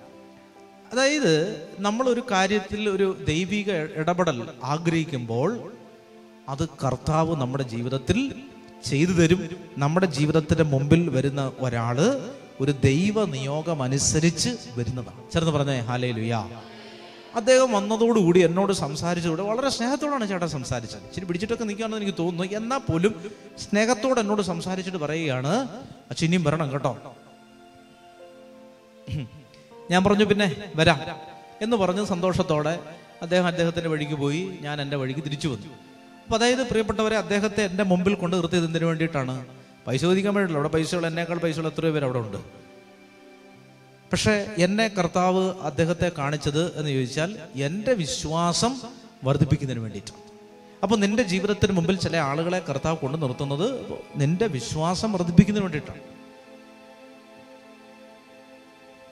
അതായത് നമ്മൾ ഒരു കാര്യത്തിൽ ഒരു ദൈവിക ഇടപെടൽ ആഗ്രഹിക്കുമ്പോൾ അത് കർത്താവ് നമ്മുടെ ജീവിതത്തിൽ ചെയ്തു തരും നമ്മുടെ ജീവിതത്തിന്റെ മുമ്പിൽ വരുന്ന ഒരാള് ഒരു ദൈവ നിയോഗം അനുസരിച്ച് വരുന്നതാണ് ചേർന്ന് പറഞ്ഞേ ഹാലേ ലുയാ അദ്ദേഹം വന്നതോടുകൂടി എന്നോട് സംസാരിച്ചതോടെ വളരെ സ്നേഹത്തോടാണ് ചേട്ടൻ സംസാരിച്ചത് ഇച്ചിരി പിടിച്ചിട്ടൊക്കെ നിൽക്കുകയാണെന്ന് എനിക്ക് തോന്നുന്നു എന്നാൽ പോലും സ്നേഹത്തോടെ എന്നോട് സംസാരിച്ചിട്ട് പറയുകയാണ് അച്ഛൻ ഇനിയും വരണം കേട്ടോ ഞാൻ പറഞ്ഞു പിന്നെ വരാം എന്ന് പറഞ്ഞ് സന്തോഷത്തോടെ അദ്ദേഹം അദ്ദേഹത്തിന്റെ വഴിക്ക് പോയി ഞാൻ എൻ്റെ വഴിക്ക് തിരിച്ചു വന്നു അപ്പൊ അതായത് പ്രിയപ്പെട്ടവരെ അദ്ദേഹത്തെ എൻ്റെ മുമ്പിൽ കൊണ്ട് നിർത്തിയത് എന്തിനു വേണ്ടിയിട്ടാണ് പൈസ ചോദിക്കാൻ വേണ്ടിയില്ല അവിടെ പൈസകൾ എന്നേക്കാൾ പൈസകൾ എത്രയോ പേര് അവിടെ ഉണ്ട് പക്ഷെ എന്നെ കർത്താവ് അദ്ദേഹത്തെ കാണിച്ചത് എന്ന് ചോദിച്ചാൽ എൻ്റെ വിശ്വാസം വർദ്ധിപ്പിക്കുന്നതിന് വേണ്ടിയിട്ട് അപ്പോൾ നിന്റെ ജീവിതത്തിന് മുമ്പിൽ ചില ആളുകളെ കർത്താവ് കൊണ്ടു നിർത്തുന്നത് നിന്റെ വിശ്വാസം വർദ്ധിപ്പിക്കുന്നതിന് വേണ്ടിയിട്ടാണ്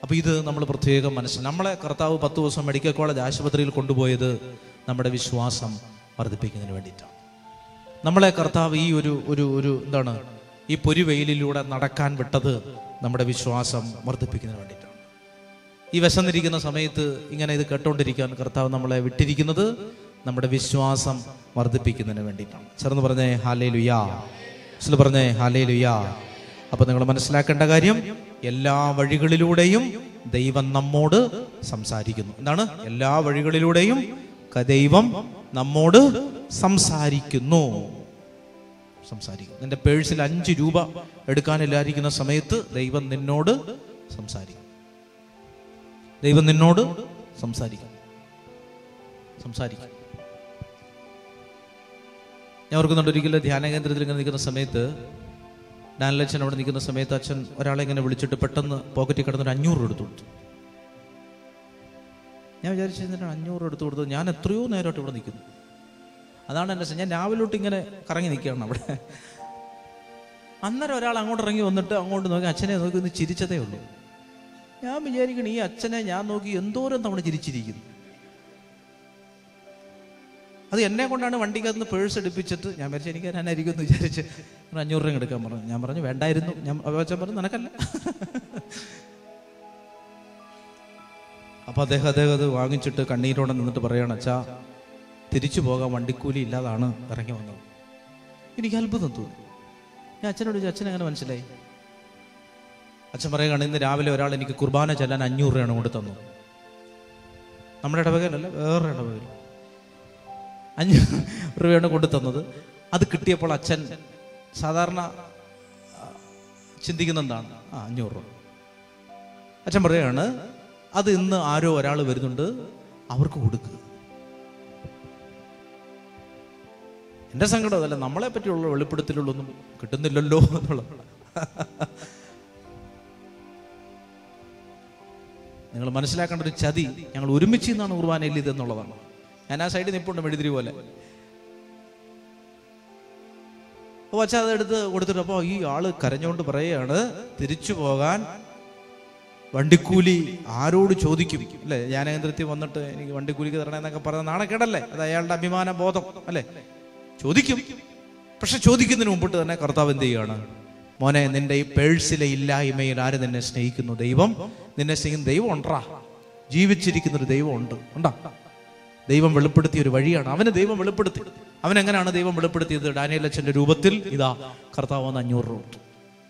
അപ്പോൾ ഇത് നമ്മൾ പ്രത്യേകം മനസ്സിൽ നമ്മളെ കർത്താവ് പത്ത് ദിവസം മെഡിക്കൽ കോളേജ് ആശുപത്രിയിൽ കൊണ്ടുപോയത് നമ്മുടെ വിശ്വാസം വർദ്ധിപ്പിക്കുന്നതിന് വേണ്ടിയിട്ടാണ് നമ്മളെ കർത്താവ് ഈ ഒരു ഒരു ഒരു എന്താണ് ഈ പൊരുവെയിലിലൂടെ നടക്കാൻ വിട്ടത് നമ്മുടെ വിശ്വാസം വർദ്ധിപ്പിക്കുന്നതിന് വേണ്ടിയിട്ടാണ് ഈ വിശന്നിരിക്കുന്ന സമയത്ത് ഇങ്ങനെ ഇത് കേട്ടോണ്ടിരിക്കാൻ കർത്താവ് നമ്മളെ വിട്ടിരിക്കുന്നത് നമ്മുടെ വിശ്വാസം വർദ്ധിപ്പിക്കുന്നതിന് വേണ്ടിയിട്ടാണ് ചേർന്ന് പറഞ്ഞേ ഹാലേ ലുയാ ചില പറഞ്ഞേ ഹാലേ ലുയാ അപ്പൊ നിങ്ങൾ മനസ്സിലാക്കേണ്ട കാര്യം എല്ലാ വഴികളിലൂടെയും ദൈവം നമ്മോട് സംസാരിക്കുന്നു എന്താണ് എല്ലാ വഴികളിലൂടെയും ക- ദൈവം നമ്മോട് സംസാരിക്കുന്നു സംസാരിക്കും നിന്റെ പേഴ്സിൽ അഞ്ച് രൂപ എടുക്കാനില്ലായിരിക്കുന്ന സമയത്ത് ദൈവം നിന്നോട് സംസാരിക്കും ദൈവം നിന്നോട് സംസാരിക്കും സംസാരിക്കും ഞാൻ ഓർക്കുന്നുണ്ട് ഒരിക്കലും ധ്യാന കേന്ദ്രത്തിൽ ഇങ്ങനെ നിൽക്കുന്ന സമയത്ത് ഡാനിലച്ഛൻ അവിടെ നിൽക്കുന്ന സമയത്ത് അച്ഛൻ ഒരാളെ ഇങ്ങനെ വിളിച്ചിട്ട് പെട്ടെന്ന് പോക്കറ്റിൽ കിടന്നൊരു അഞ്ഞൂറ് രൂപ എടുത്തു കൊടുത്തു ഞാൻ വിചാരിച്ചു എന്തിനാണ് അഞ്ഞൂറ് രൂപ എടുത്തു കൊടുത്തത് ഞാൻ എത്രയോ നേരമായിട്ട് ഇവിടെ നിൽക്കുന്നു അതാണ് എൻ്റെ ഞാൻ രാവിലോട്ട് ഇങ്ങനെ കറങ്ങി നിൽക്കുകയാണ് അവിടെ അന്നേരം ഒരാൾ അങ്ങോട്ട് ഇറങ്ങി വന്നിട്ട് അങ്ങോട്ട് നോക്കി അച്ഛനെ നോക്കി ഒന്ന് ചിരിച്ചതേ ഉള്ളൂ ഞാൻ വിചാരിക്കണം ഈ അച്ഛനെ ഞാൻ നോക്കി എന്തോരം തവണ ചിരിച്ചിരിക്കുന്നു അത് എന്നെ കൊണ്ടാണ് വണ്ടിക്കകത്ത് നിന്ന് പേഴ്സ് എടുപ്പിച്ചിട്ട് ഞാൻ വിചാരിച്ചു എനിക്ക് തരാനായിരിക്കും എന്ന് വിചാരിച്ച് ഒരു അഞ്ഞൂറ് രൂപ എടുക്കാൻ പറഞ്ഞു ഞാൻ പറഞ്ഞു വേണ്ടായിരുന്നു ഞാൻ അപ്പൊ അച്ഛൻ പറഞ്ഞു നിനക്കല്ല അപ്പൊ അദ്ദേഹം അദ്ദേഹം അത് വാങ്ങിച്ചിട്ട് കണ്ണീരോടെ നിന്നിട്ട് പറയണം അച്ഛാ തിരിച്ചു പോകാൻ വണ്ടിക്കൂലി ഇല്ലാതാണ് ഇറങ്ങി വന്നത് എനിക്ക് അത്ഭുതം തോന്നി ഞാൻ അച്ഛനോട് ചോദിച്ചു അച്ഛൻ എങ്ങനെ മനസ്സിലായി അച്ഛൻ പറയുകയാണ് ഇന്ന് രാവിലെ ഒരാൾ എനിക്ക് കുർബാന ചെല്ലാൻ അഞ്ഞൂറ് രൂപയാണ് കൊണ്ട് തന്നു നമ്മുടെ ഇടവകയിലല്ല വേറെ ഇടവകയിൽ അഞ്ഞൂറ് രൂപയാണ് കൊണ്ടു തന്നത് അത് കിട്ടിയപ്പോൾ അച്ഛൻ സാധാരണ ആ, ചിന്തിക്കുന്ന എന്താണ് ആ അഞ്ഞൂറ് രൂപ അച്ഛൻ പറയുകയാണ് അത് ഇന്ന് ആരോ ഒരാൾ വരുന്നുണ്ട് അവർക്ക് കൊടുക്കുക എന്റെ സങ്കടം അതല്ല നമ്മളെ പറ്റിയുള്ള വെളിപ്പെടുത്തലുകളൊന്നും കിട്ടുന്നില്ലല്ലോ എന്നുള്ളത് നിങ്ങൾ മനസ്സിലാക്കേണ്ട ഒരു ചതി ഞങ്ങൾ ഒരുമിച്ച് നിന്നാണ് കുർബാനയിൽ ഇത് എന്നുള്ളതാണ് ഞാൻ ആ സൈഡിൽ നിൽപ്പുണ്ട് മെഴുതിരി പോലെ അപ്പോൾ അച്ഛാ അതെടുത്ത് കൊടുത്തിട്ട് അപ്പോൾ ഈ ആള് കരഞ്ഞുകൊണ്ട് പറയുകയാണ് തിരിച്ചു പോകാൻ വണ്ടിക്കൂലി ആരോട് ചോദിക്കും അല്ലെ ജ്ഞാനകേന്ദ്രത്തിൽ വന്നിട്ട് എനിക്ക് വണ്ടിക്കൂലിക്ക് തരണമെന്നൊക്കെ പറഞ്ഞ നാണക്കേടല്ലേ അത് അയാളുടെ അഭിമാന ബോധം അല്ലെ ചോദിക്കും പക്ഷെ ചോദിക്കുന്നതിന് മുമ്പിട്ട് തന്നെ കർത്താവ് എന്ത് ചെയ്യുകയാണ് മോനെ നിന്റെ ഈ പേഴ്സിലെ ഇല്ലായ്മയിൽ ആര് നിന്നെ സ്നേഹിക്കുന്നു ദൈവം നിന്നെ സ്നേഹിക്കുന്ന ദൈവം ഉണ്ടാ ജീവിച്ചിരിക്കുന്ന ഒരു ദൈവം ഉണ്ട് ഉണ്ടാ ദൈവം വെളിപ്പെടുത്തിയ ഒരു വഴിയാണ് അവന് ദൈവം വെളിപ്പെടുത്തി അവൻ എങ്ങനെയാണ് ദൈവം വെളിപ്പെടുത്തിയത് ഡാനിയൽ അച്ഛന്റെ രൂപത്തിൽ ഇതാ കർത്താവ് വന്ന് അഞ്ഞൂറ് രൂപ കൊടുത്തു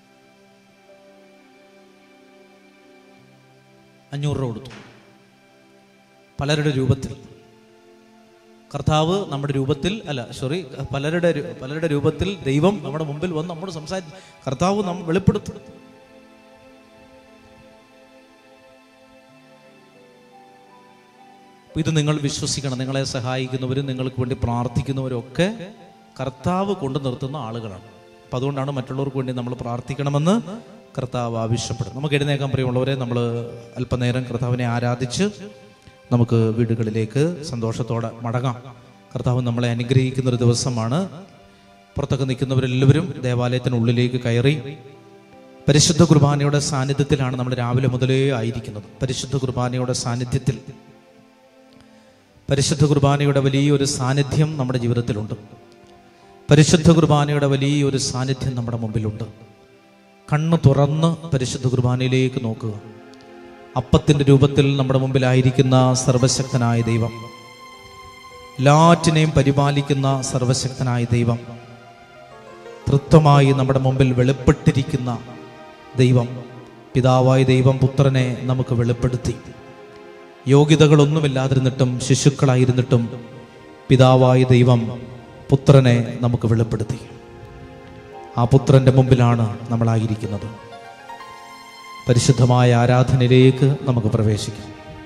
അഞ്ഞൂറ് രൂപ കൊടുത്തു പലരുടെ രൂപത്തിൽ കർത്താവ് നമ്മുടെ രൂപത്തിൽ അല്ല സോറി പലരുടെ രു- പലരുടെ രൂപത്തിൽ ദൈവം നമ്മുടെ മുമ്പിൽ വന്ന് നമ്മോട് സംസാരിച്ചു കർത്താവ് നമ്മൾ വെളിപ്പെടുത്തും അപ്പൊ ഇത് നിങ്ങൾ വിശ്വസിക്കണം നിങ്ങളെ സഹായിക്കുന്നവരും നിങ്ങൾക്ക് വേണ്ടി പ്രാർത്ഥിക്കുന്നവരും ഒക്കെ കർത്താവ് കൊണ്ടു നിർത്തുന്ന ആളുകളാണ് അപ്പൊ അതുകൊണ്ടാണ് മറ്റുള്ളവർക്ക് വേണ്ടി നമ്മൾ പ്രാർത്ഥിക്കണമെന്ന് കർത്താവ് ആവശ്യപ്പെടും നമുക്ക് എഴുന്നേക്കാൻ പ്രിയമുള്ളവരെ നമ്മൾ അല്പനേരം കർത്താവിനെ ആരാധിച്ച് നമുക്ക് വീടുകളിലേക്ക് സന്തോഷത്തോടെ മടങ്ങാം കർത്താവ് നമ്മളെ അനുഗ്രഹിക്കുന്ന ഒരു ദിവസമാണ് പുറത്തൊക്കെ നിൽക്കുന്നവരെല്ലാവരും ദേവാലയത്തിനുള്ളിലേക്ക് കയറി പരിശുദ്ധ കുർബാനയുടെ സാന്നിധ്യത്തിലാണ് നമ്മൾ രാവിലെ മുതലേ ആയിരിക്കുന്നത് പരിശുദ്ധ കുർബാനയുടെ സാന്നിധ്യത്തിൽ പരിശുദ്ധ കുർബാനയുടെ വലിയൊരു സാന്നിധ്യം നമ്മുടെ ജീവിതത്തിലുണ്ട് പരിശുദ്ധ കുർബാനയുടെ വലിയൊരു സാന്നിധ്യം നമ്മുടെ മുമ്പിലുണ്ട് കണ്ണ് തുറന്ന് പരിശുദ്ധ കുർബാനയിലേക്ക് നോക്കുക അപ്പത്തിന്റെ രൂപത്തിൽ നമ്മുടെ മുമ്പിലായിരിക്കുന്ന സർവശക്തനായ ദൈവം എല്ലാറ്റിനെയും പരിപാലിക്കുന്ന സർവശക്തനായ ദൈവം തൃത്വമായി നമ്മുടെ മുമ്പിൽ വെളിപ്പെട്ടിരിക്കുന്ന ദൈവം പിതാവായ ദൈവം പുത്രനെ നമുക്ക് വെളിപ്പെടുത്തി യോഗ്യതകളൊന്നുമില്ലാതിരുന്നിട്ടും ശിശുക്കളായിരുന്നിട്ടും പിതാവായ ദൈവം പുത്രനെ നമുക്ക് വെളിപ്പെടുത്തി ആ പുത്രന്റെ മുമ്പിലാണ് നമ്മളായിരിക്കുന്നത് പരിശുദ്ധമായ ആരാധനയിലേക്ക് നമുക്ക് പ്രവേശിക്കാം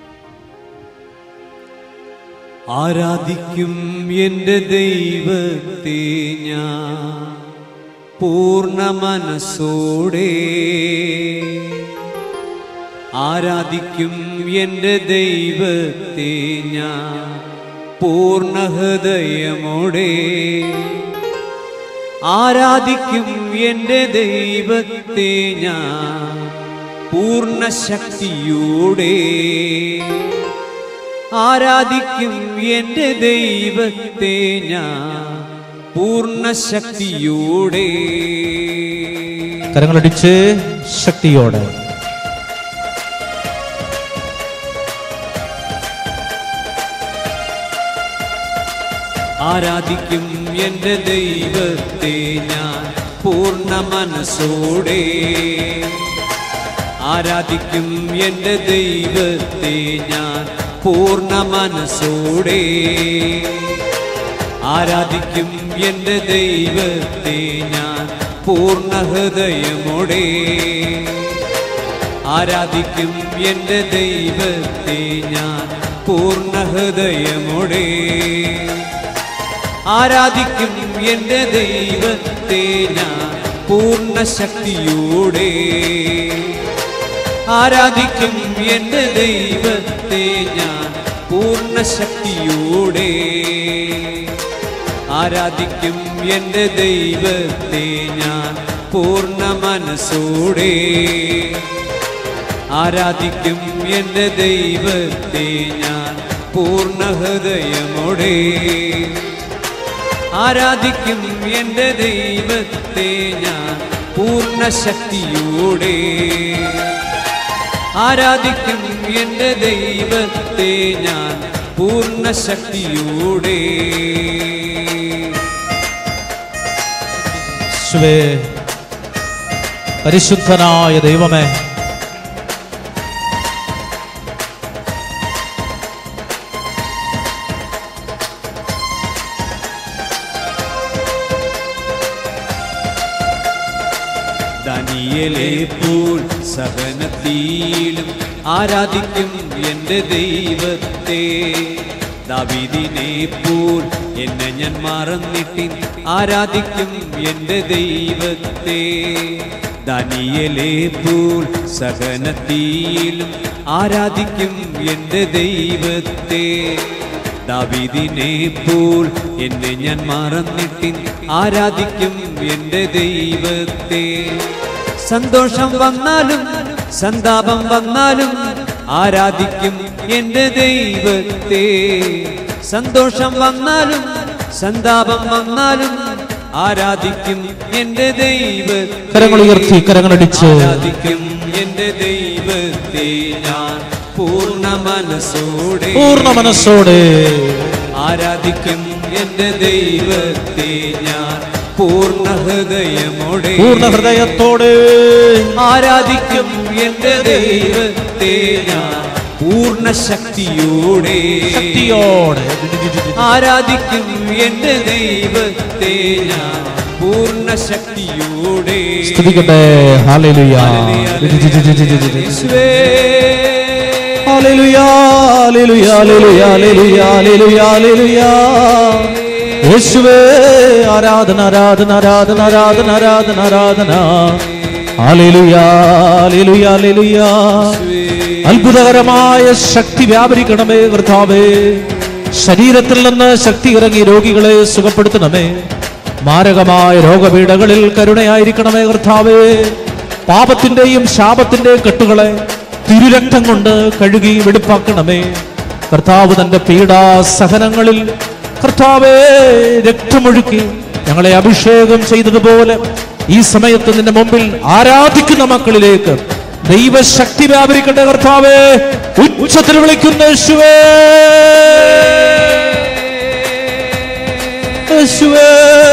ആരാധിക്കും എൻ്റെ ദൈവത്തെ ഞാൻ പൂർണ്ണ മനസ്സോടെ ആരാധിക്കും എൻ്റെ ദൈവത്തെ ഞാൻ പൂർണ്ണ ഹൃദയമോടെ ആരാധിക്കും എൻ്റെ ദൈവത്തെ ഞാൻ പൂർണ്ണ ശക്തിയോടെ ആരാധിക്കും എൻ്റെ ദൈവത്തെ ഞാൻ പൂർണ്ണ ശക്തിയോടെ കരങ്ങളടിച്ച് ശക്തിയോടെ ആരാധിക്കും എൻ്റെ ദൈവത്തെ ഞാൻ പൂർണ്ണ മനസ്സോടെ ആരാധിക്കും എൻ്റെ ദൈവത്തെ ഞാൻ പൂർണ്ണ മനസ്സോടെ ആരാധിക്കും എൻ്റെ ദൈവത്തെ ഞാൻ പൂർണ്ണ ഹൃദയമോടെ ആരാധിക്കും എൻ്റെ ദൈവത്തെ ഞാൻ പൂർണ്ണ ഹൃദയമോടെ ആരാധിക്കും എൻ്റെ ദൈവത്തെ ഞാൻ പൂർണ്ണ ശക്തിയോടെ ആരാധിക്കും എൻ്റെ ദൈവത്തെ ഞാൻ പൂർണ്ണ ശക്തിയോടെ ആരാധിക്കും എൻ്റെ ദൈവത്തെ ഞാൻ പൂർണ്ണ മനസ്സോടെ ആരാധിക്കും എൻ്റെ ദൈവത്തെ ഞാൻ പൂർണ്ണ ഹൃദയമോടെ ആരാധിക്കും എൻ്റെ ദൈവത്തെ ഞാൻ പൂർണ്ണ ശക്തിയോടെ ആരാധിക്കും എൻ്റെ ദൈവത്തെ ഞാൻ പൂർണ്ണ ശക്തിയോടെ യേശുവേ പരിശുദ്ധനായ ദൈവമേ ദാനിയേലേ പോൽ സഹനത്തിലും ആരാധിക്കും എൻ്റെ ദൈവത്തെ ദാവീദിനെ പോൽ എന്നെ ഞാൻ മറന്നിട്ടിൻ ആരാധിക്കും എൻ്റെ ദൈവത്തെ ദാനിയേലേ പോൽ സഹനത്തിലും ആരാധിക്കും എൻ്റെ ദൈവത്തെ ദാവീദിനെ പോൽ എന്നെ ഞാൻ മറന്നിട്ടിൻ ആരാധിക്കും എൻ്റെ ദൈവത്തെ സന്തോഷം വന്നാലും സന്താപം വന്നാലും ആരാധിക്കും എൻ്റെ ദൈവത്തെ സന്തോഷം വന്നാലും സന്താപം വന്നാലും ആരാധിക്കും എൻ്റെ ദൈവത്തെ കരങ്ങൾ ഉയർത്തി കരങ്ങളടിച്ച് ആരാധിക്കും എൻ്റെ ദൈവത്തെ ഞാൻ പൂർണ്ണ മനസ്സോടെ പൂർണ്ണ മനസ്സോടെ ആരാധിക്കും എൻ്റെ ദൈവത്തെ ഞാൻ പൂർണ്ണ ഹൃദയമോടെ പൂർണ്ണ ഹൃദയത്തോടെ ആരാധിക്കും എൻ്റെ ദൈവത്തെ ഞാൻ പൂർണ്ണ ശക്തിയോടെ ശക്തിയോടെ ആരാധിക്കും എൻ്റെ ദൈവത്തെ ഞാൻ പൂർണ്ണ ശക്തിയോടെ സ്തുതിക്കട്ടെ ഹല്ലേലൂയ യേശുവേ. Hallelujah hallelujah hallelujah hallelujah hallelujah hallelujah യേശുവേ ആരാധന ആരാധന ആരാധന ആരാധന ആരാധന ആരാധന ഹല്ലേലൂയ ഹല്ലേലൂയ ഹല്ലേലൂയ അത്ഭുതകരമായ ശക്തി വ്യാപരിക്കണമേ കർത്താവേ ശരീരത്തിൽ നിന്ന് ശക്തി ഇറങ്ങി രോഗികളെ സുഖപ്പെടുത്തണമേ മാരകമായ രോഗപീഠകളിൽ കരുണയായിരിക്കണമേ കർത്താവേ പാപത്തിന്റെയും ശാപത്തിന്റെയും കെട്ടുകളെ തിരുരക്തം കൊണ്ട് കഴുകി വെടുപ്പാക്കണമേ കർത്താവ് തന്റെ പീഡാ സഹനങ്ങളിൽ കർത്താവേ രക്തമൊഴുക്കി ഞങ്ങളെ അഭിഷേകം ചെയ്തതുപോലെ ഈ സമയത്ത് നിന്റെ മുമ്പിൽ ആരാധിക്കുന്ന മക്കളിലേക്ക് ദൈവശക്തി വ്യാപരിക്കട്ടെ കർത്താവേ ഉച്ചത്തിൽ വിളിക്കുന്ന യേശുവേ യേശുവേ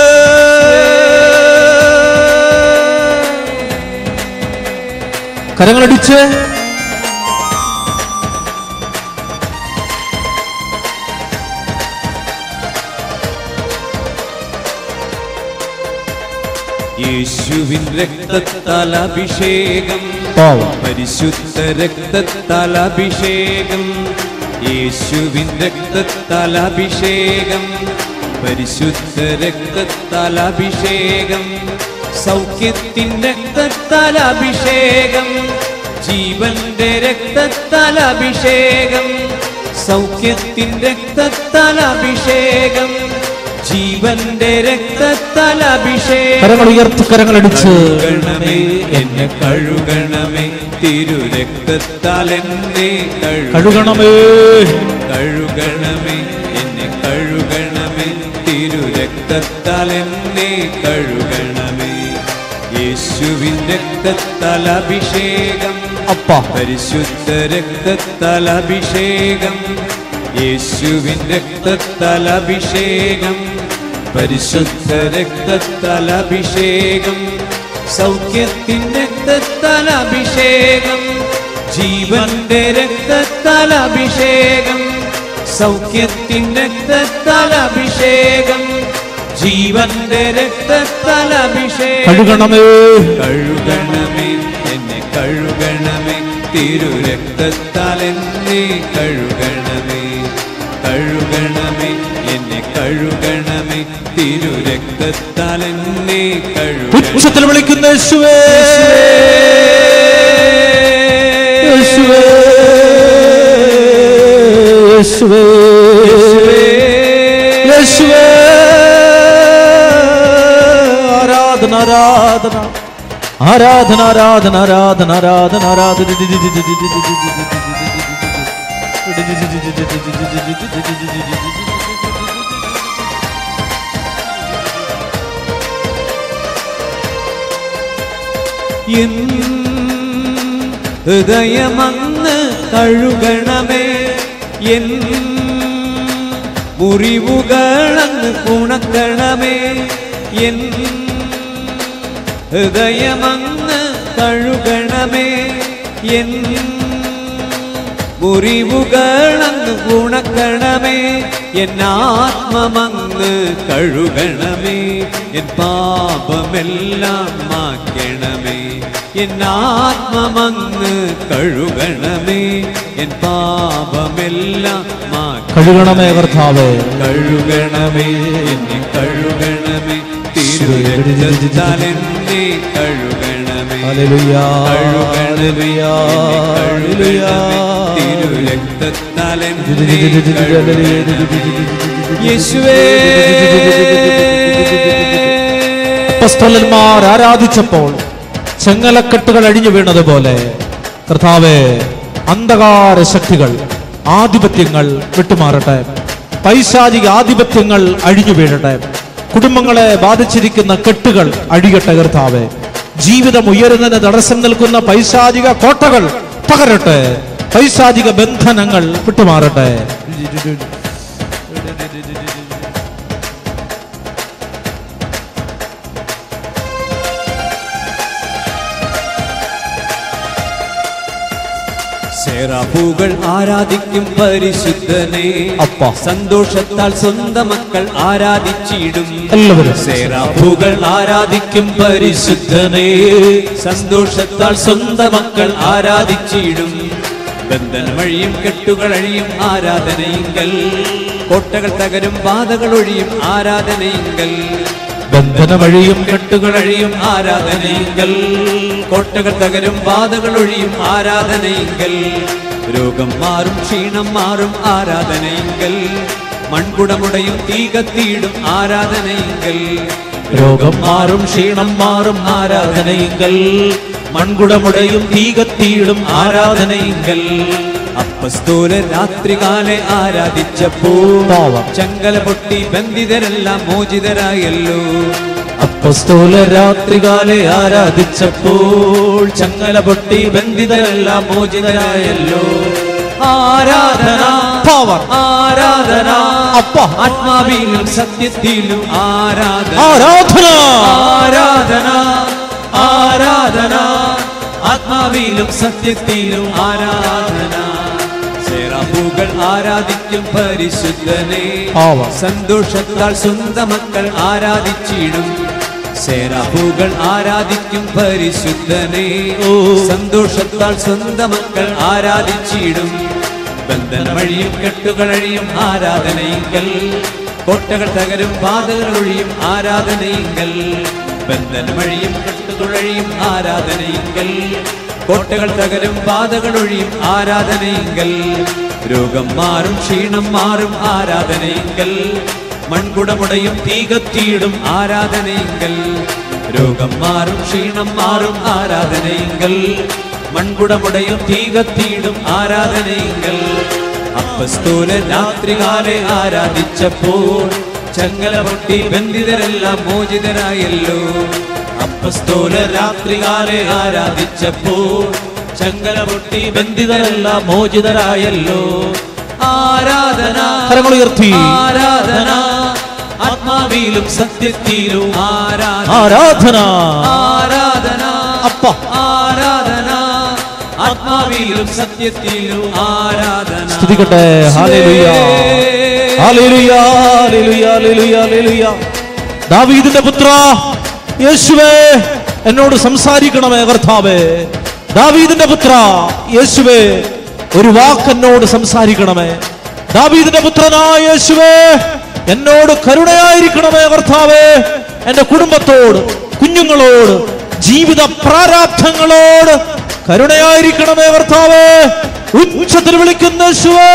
കരങ്ങളടിച്ച് യേശുവിൻ രക്തത്താൽ അഭിഷേകം പാവം. പരിശുദ്ധ രക്തത്താൽ അഭിഷേകം യേശുവിൻ രക്തത്താൽ അഭിഷേകം പരിശുദ്ധ രക്തത്താൽ അഭിഷേകം സൗഖ്യത്തിൻ രക്തത്താൽ അഭിഷേകം ജീവന്റെ രക്തത്താൽ അഭിഷേകം സൗഖ്യത്തിൻ രക്തത്താൽ അഭിഷേകം ജീവന്റെ രക്തത്താൽ അഭിഷേകം കരങ്ങൾ ഉയർത്തി കരങ്ങളടിച്ച് കഴുകണമേ എന്നെ കഴുകണമേ തിരു രക്തത്താൽ എന്നെ കഴുകണമേ കഴുകണമേ എന്നെ കഴുകണമേ തിരു രക്തത്താൽ എന്നെ കഴുകണമേ യേശുവിൻ രക്തത്താൽ അഭിഷേകം അപ്പ പരിശുദ്ധ രക്തത്താൽ അഭിഷേകം യേശുവിൻ രക്തത്താൽ അഭിഷേകം പരിശുദ്ധ രക്തത്താൽ അഭിഷേകം സൗഖ്യത്തിൻ രക്തത്താൽ അഭിഷേകം ജീവന്റെ രക്തത്താൽ അഭിഷേകം സൗഖ്യത്തിൻ രക്തത്താൽ അഭിഷേകം ജീവന്റെ രക്തത്താൽ അഭിഷേകം കഴുകണമേ കഴുകണമേ എന്നെ കഴുകണമേ തിരു രക്തത്താൽ എന്നെ കഴുകണമേ കഴുകണമേ എന്നെ കഴുകണമേ തിരു രക്തത്താൽ എന്നെ കഴുകണമേ ഉച്ചത്തിൽ വിളിക്കുന്ന യേശുവേ യേശുവേ യേശുവേ യേശുവേ ആരാധന ആരാധന ആരാധന ആരാധന ആരാധന ആരാധന ആരാധന എൻ ഹൃദയമങ്ങ് കഴുകണമേ എൻ മുറിവുകളങ്ങ് ഉണക്കണമേ എൻ ഹൃദയമങ്ങ് കഴുകണമേ എൻ മുറിവുകളങ്ങ് ഉണക്കണമേ എൻ ആത്മമങ്ങ് കഴുകണമേ എൻ പാപമെല്ലാം മാറ്റണമേ എൻ ആത്മമങ്ങ് കഴുകണമേ എൻ പാപമെല്ലാം മാറ്റ കഴുകണമേ കർത്താവേ കഴുകണമേ എന്നെ കഴുകണമേ തിരുരക്തത്താൽ എന്നെ കഴുകണമേ ഹല്ലേലൂയ കഴുകണമേ എന്നെ കഴുകണമേ തിരുരക്തത്താൽ എന്നെ കഴുകണമേ യേശുവേ അപ്പസ്തലന്മാർ ആരാധിച്ചപ്പോൾ ചെങ്ങലക്കെട്ടുകൾ അഴിഞ്ഞു വീണതുപോലെ കർത്താവെ അന്ധകാര ശക്തികൾ ആധിപത്യങ്ങൾ വിട്ടുമാറട്ടെ പൈശാചിക ആധിപത്യങ്ങൾ അഴിഞ്ഞു വീഴട്ടെ കുടുംബങ്ങളെ ബാധിച്ചിരിക്കുന്ന കെട്ടുകൾ അഴിയട്ടെ കർത്താവെ ജീവിതം ഉയരുന്നതിന് തടസ്സം നിൽക്കുന്ന പൈശാചിക കോട്ടകൾ തകരട്ടെ പൈശാചിക ബന്ധനങ്ങൾ വിട്ടുമാറട്ടെ സേറാപ്പൂകൾ ആരാധിക്കും പരിശുദ്ധനെ അപ്പ. സന്തോഷത്താൽ സ്വന്തം മക്കൾ ആരാധിച്ചിടും എല്ലാവരും സേറാപ്പൂകൾ ആരാധിക്കും പരിശുദ്ധനെ സന്തോഷത്താൽ സ്വന്തം മക്കൾ ആരാധിച്ചിടും ബന്ധന വഴിയും കെട്ടുകൾ അഴിയും ആരാധനയിങ്കൽ കോട്ടകൾ തകരും ബാധകൾ ഒഴിയും ആരാധനയിങ്കൽ ബന്ധന വഴിയും കെട്ടുകൾ അഴിയും ആരാധനയിങ്കൽ കോട്ടകൾ തകരും ബാധകൾ ഒഴിയും ആരാധനയിങ്കൽ രോഗം മാറും ക്ഷീണം മാറും ആരാധനയിങ്കൽ മൺകുടമുടയും തീ കത്തിയിടും ആരാധനയിങ്കൽ രോഗം മാറും ക്ഷീണം മാറും ആരാധനയെങ്കൽ മൺകുടമുടയും തീ കത്തിയിടും ആരാധനയെങ്കൽ അപ്പസ്തോല രാത്രികാലെ ആരാധിച്ചപ്പോ പാവം. ചങ്കല പൊട്ടി ബന്ധിതരെല്ലാം മോചിതരായല്ലോ അപ്പസ്തോല രാത്രികാലെ ആരാധിച്ചപ്പോൾ ചങ്ങല പൊട്ടി ബന്ധിതരെല്ലാം മോചിതരായല്ലോ ആരാധന Power. ആരാധന അപ്പ. ആത്മാവിലും സത്യത്തിലും ആരാധന ആരാധന ആരാധന ആരാധന ആത്മാവിലും സത്യത്തിലും ആരാധന സേറാപ്പൂകൾ ആരാധിക്കും പരിശുദ്ധനെ ആവാം. സന്തോഷത്താൽ സ്വന്തം മക്കൾ ആരാധിച്ചിടും സേറാപ്പൂകൾ ആരാധിക്കും പരിശുദ്ധനെ ഓ. സന്തോഷത്താൽ സ്വന്തം മക്കൾ ആരാധിച്ചിടും ബന്ധന വഴിയും കെട്ടുകളഴിയും ആരാധനയിങ്കൽ കോട്ടകൾ തകരും ബാധകൾ ഒഴിയും ആരാധനയിങ്കൽ ബന്ധന വഴിയും കെട്ടുകളഴിയും ആരാധനയിങ്കൽ കോട്ടകൾ തകരും ബാധകൾ ഒഴിയും ആരാധനയിങ്കൽ രോഗം മാറും ക്ഷീണം മാറും ആരാധനയിങ്കൽ മൺകുടമുടയും തീ കത്തിയിടും ആരാധനയെങ്കൽ രോഗം മാറും ക്ഷീണം മാറും ആരാധനയെങ്കൽ മൺകുടമുടയും തീ കത്തിയിടും ആരാധനയെങ്കൽ അപ്പസ്തോല രാത്രികാലെ ആരാധിച്ചപ്പോൾ ചങ്ങല പൊട്ടി ബന്ധിതരെല്ലാം മോചിതരായല്ലോ അപ്പസ്തോല രാത്രികാലെ ആരാധിച്ചപ്പോൾ ചങ്ങല പൊട്ടി ബന്ധിതരെല്ലാം മോചിതരായല്ലോ ആരാധന കരങ്ങളുയർത്തി. ആരാധന ആത്മാവിലും സത്യത്തിലും ആരാധന ആരാധന ആരാധന അപ്പ. ആരാധന ആത്മാവിലും സത്യത്തിലും ആരാധന സ്തുതിക്കട്ടെ hallelujah hallelujah hallelujah hallelujah hallelujah ദാവീദിന്റെ പുത്ര യേശുവേ എന്നോട് സംസാരിക്കണമേ കർത്താവേ ദാവീദിന്റെ പുത്ര യേശുവേ ഒരു വാക്ക് എന്നോട് സംസാരിക്കണമേ ദാവീദിന്റെ പുത്രനായ യേശുവേ എന്നോട് കരുണയായിരിക്കണമേ കർത്താവേ എന്റെ കുടുംബത്തോട് കുഞ്ഞുങ്ങളോട് ജീവിത പ്രാരാബ്ധങ്ങളോട് കരുണയായിരിക്കണമേ കർത്താവേ ഉച്ചത്തിൽ വിളിക്കുന്ന യേശുവേ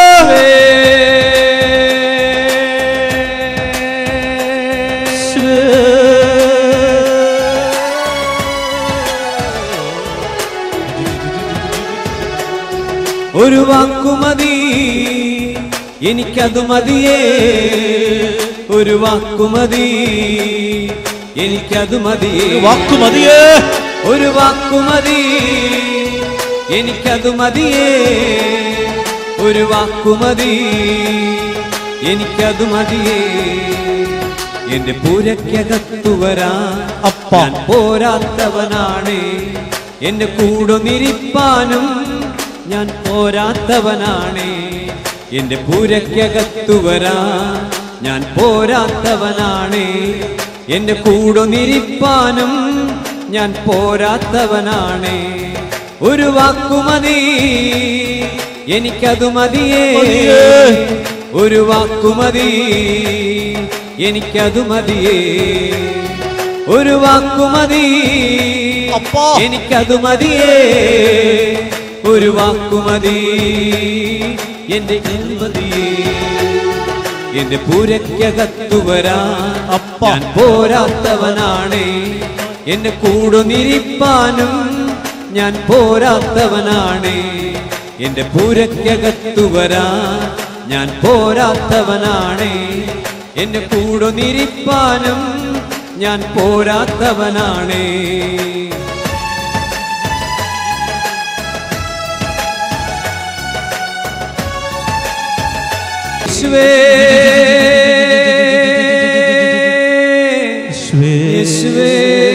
ഒരു വാക്കുമതി എനിക്കത് മതിയേ ഒരു വാക്കുമതി എനിക്കത് മതിയേ വാക്കു മതിയേ ഒരു വാക്കുമതി എനിക്കത് മതിയേ ഒരു വാക്കുമതി എനിക്കത് മതിയേ എന്റെ പൂരക്കകത്തു വരാൻ അപ്പ. ഞാൻ പോരാത്തവനാണ് എന്റെ കൂടൊന്നിരിപ്പാനും ഞാൻ പോരാത്തവനാണ് എന്റെ പൂരക്കകത്തു വരാൻ ഞാൻ പോരാത്തവനാണ് എന്റെ കൂടൊന്നിരിപ്പാനും ഞാൻ പോരാത്തവനാണ് ഒരു വാക്കുമതി എനിക്കത് മതിയേ ഒരു വാക്കുമതി എനിക്കത് മതിയേ ഒരു വാക്കുമതി അപ്പാ. എനിക്കത് മതിയേ ഒരു വാക്കുമതി എന്റെ മതിയേ എന്റെ പൂരക്കകത്തു വരാൻ അപ്പ. ഞാൻ പോരാത്തവനാണ് എന്നെ കൂടുനിരിപ്പാനും ഞാൻ പോരാത്തവനാണ് എന്റെ പൂരക്കകത്തു വരാൻ ഞാൻ പോരാത്തവനാണ് എന്നെ കൂടുനിരിപ്പാനും ഞാൻ പോരാത്തവനാണ് യേശുവേ യേശുവേ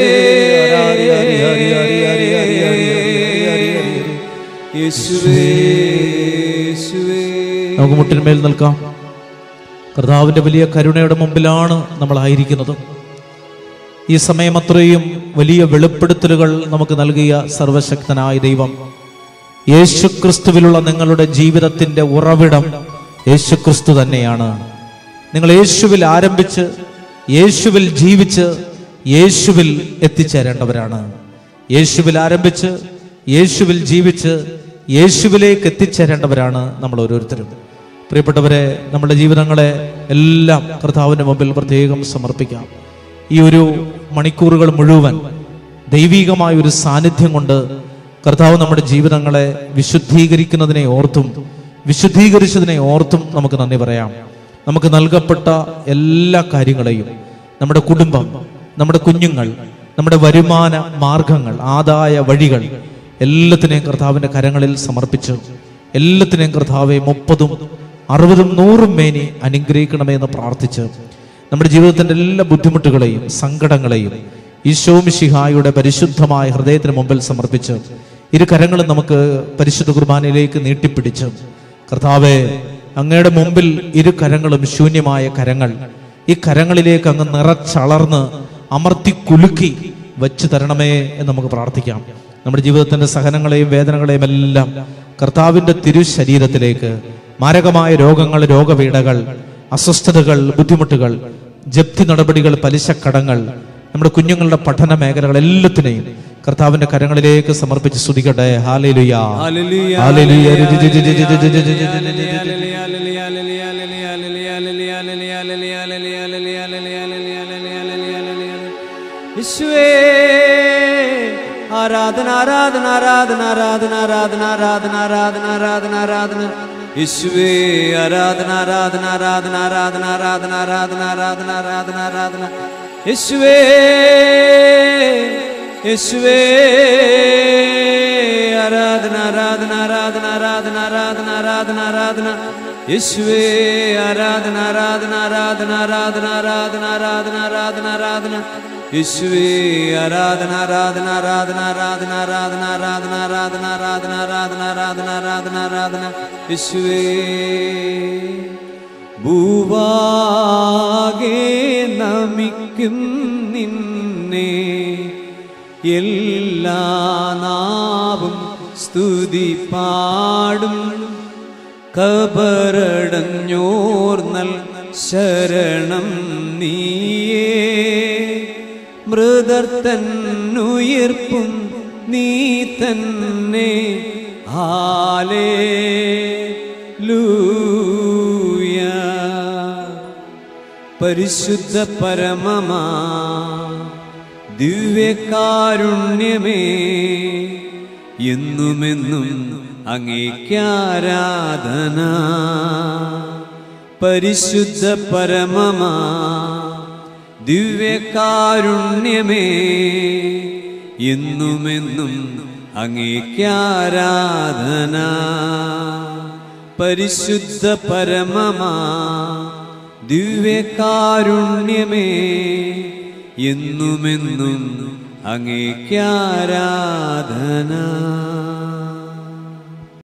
യേശുവേ യേശുവേ നമുക്ക് മുട്ടിന്മേൽ നിൽക്കാം കർത്താവിന്റെ വലിയ കരുണയുടെ മുമ്പിലാണ് നമ്മളായിരിക്കുന്നത് ഈ സമയം അത്രയും വലിയ വെളിപ്പെടുത്തലുകൾ നമുക്ക് നൽകിയ സർവശക്തനായ ദൈവം യേശുക്രിസ്തുവിലുള്ള നിങ്ങളുടെ ജീവിതത്തിന്റെ ഉറവിടം യേശുക്രിസ്തു തന്നെയാണ് നിങ്ങൾ യേശുവിൽ ആരംഭിച്ച് യേശുവിൽ ജീവിച്ച് യേശുവിൽ എത്തിച്ചേരേണ്ടവരാണ് യേശുവിൽ ആരംഭിച്ച് യേശുവിൽ ജീവിച്ച് യേശുവിലേക്ക് എത്തിച്ചേരേണ്ടവരാണ് നമ്മൾ ഓരോരുത്തരും പ്രിയപ്പെട്ടവരെ നമ്മുടെ ജീവിതങ്ങളെ എല്ലാം കർത്താവിന്റെ മുമ്പിൽ പ്രത്യേകം സമർപ്പിക്കാം ഈ ഒരു മണിക്കൂറുകൾ മുഴുവൻ ദൈവികമായ ഒരു സാന്നിധ്യം കൊണ്ട് കർത്താവ് നമ്മുടെ ജീവിതങ്ങളെ വിശുദ്ധീകരിക്കുന്നതിനെ ഓർത്തും വിശുദ്ധീകരിച്ചതിനെ ഓർത്തും നമുക്ക് നന്ദി പറയാം നമുക്ക് നൽകപ്പെട്ട എല്ലാ കാര്യങ്ങളെയും നമ്മുടെ കുടുംബം നമ്മുടെ കുഞ്ഞുങ്ങൾ നമ്മുടെ വരുമാന മാർഗങ്ങൾ ആദായ വഴികൾ എല്ലാത്തിനെയും കർത്താവിന്റെ കരങ്ങളിൽ സമർപ്പിച്ചു എല്ലാത്തിനെയും കർത്താവെ മുപ്പതും അറുപതും നൂറും മേനി അനുഗ്രഹിക്കണമേ എന്ന് പ്രാർത്ഥിച്ച് നമ്മുടെ ജീവിതത്തിന്റെ എല്ലാ ബുദ്ധിമുട്ടുകളെയും സങ്കടങ്ങളെയും ഈശോമിഷിഹായുടെ പരിശുദ്ധമായ ഹൃദയത്തിന് മുമ്പിൽ സമർപ്പിച്ച് ഇരു കരങ്ങളും നമുക്ക് പരിശുദ്ധ കുർബാനയിലേക്ക് നീട്ടിപ്പിടിച്ച് കർത്താവെ അങ്ങയുടെ മുമ്പിൽ ഇരു കരങ്ങളും ശൂന്യമായ കരങ്ങൾ ഈ കരങ്ങളിലേക്ക് അങ്ങ് നിറച്ചളർന്ന് അമർത്തി കുലുക്കി വച്ചു തരണമേ എന്ന് നമുക്ക് പ്രാർത്ഥിക്കാം നമ്മുടെ ജീവിതത്തിന്റെ സഹനങ്ങളെയും വേദനകളെയും എല്ലാം കർത്താവിന്റെ തിരുശരീരത്തിലേക്ക് മാരകമായ രോഗങ്ങൾ രോഗപീഠകൾ അസ്വസ്ഥതകൾ ബുദ്ധിമുട്ടുകൾ ജപ്തി നടപടികൾ പലിശക്കടങ്ങൾ നമ്മുടെ കുഞ്ഞുങ്ങളുടെ പഠന മേഖലകൾ എല്ലാത്തിനെയും കർത്താവിന്റെ കരങ്ങളിലേക്ക് സമർപ്പിച്ച് സ്തുതിക്കട്ടെ ഹാലേലുയാ ഹാലേലുയാ ഹല്ലേലൂയ യേശുവേ ആരാധന ആരാധന ആരാധന ആരാധന ആരാധന ആരാധന ആരാധന ആരാധന ആരാധന യേശുവേ ആരാധന ആരാധന ആരാധന ആരാധന ആരാധന ആരാധന ആരാധന ആരാധന ആരാധന യേശുവേ യേശുവേ ആരാധന ആരാധന ആരാധന ആരാധന ആരാധന ആരാധന ആരാധന യേശുവേ ആരാധന ആരാധന ആരാധന ആരാധന ആരാധന ആരാധന ആരാധന ആരാധന യേശുവേ ആരാധന ആരാധന ആരാധന ആരാധന ആരാധന ആരാധന ആരാധന ആരാധന ആരാധന ആരാധന ആരാധന ആരാധന യേശുവേ ഭൂവാകെ നമിക്കും നിന്നെ എല്ലാ നാവും സ്തുതി പാടും കബറടഞ്ഞോർന്നൽ ശരണം നീയേ മൃദർത്തന്നുയിർപ്പും നീ തന്നെ ഹാലേ ലൂയ പരിശുദ്ധ പരമമാ ദിവ്യകാരുണ്യമേ എന്നുമെന്നും അങ്ങേക്കാരാധന പരിശുദ്ധ പരമമാ ദിവ്യകാരുണ്യമേ എന്നുമെന്നും അങ്ങേക്കാരാധന പരിശുദ്ധ പരമമാ ദിവ്യകാരുണ്യമേ എന്നുമെന്നും അങ്ങേക്കാരാധന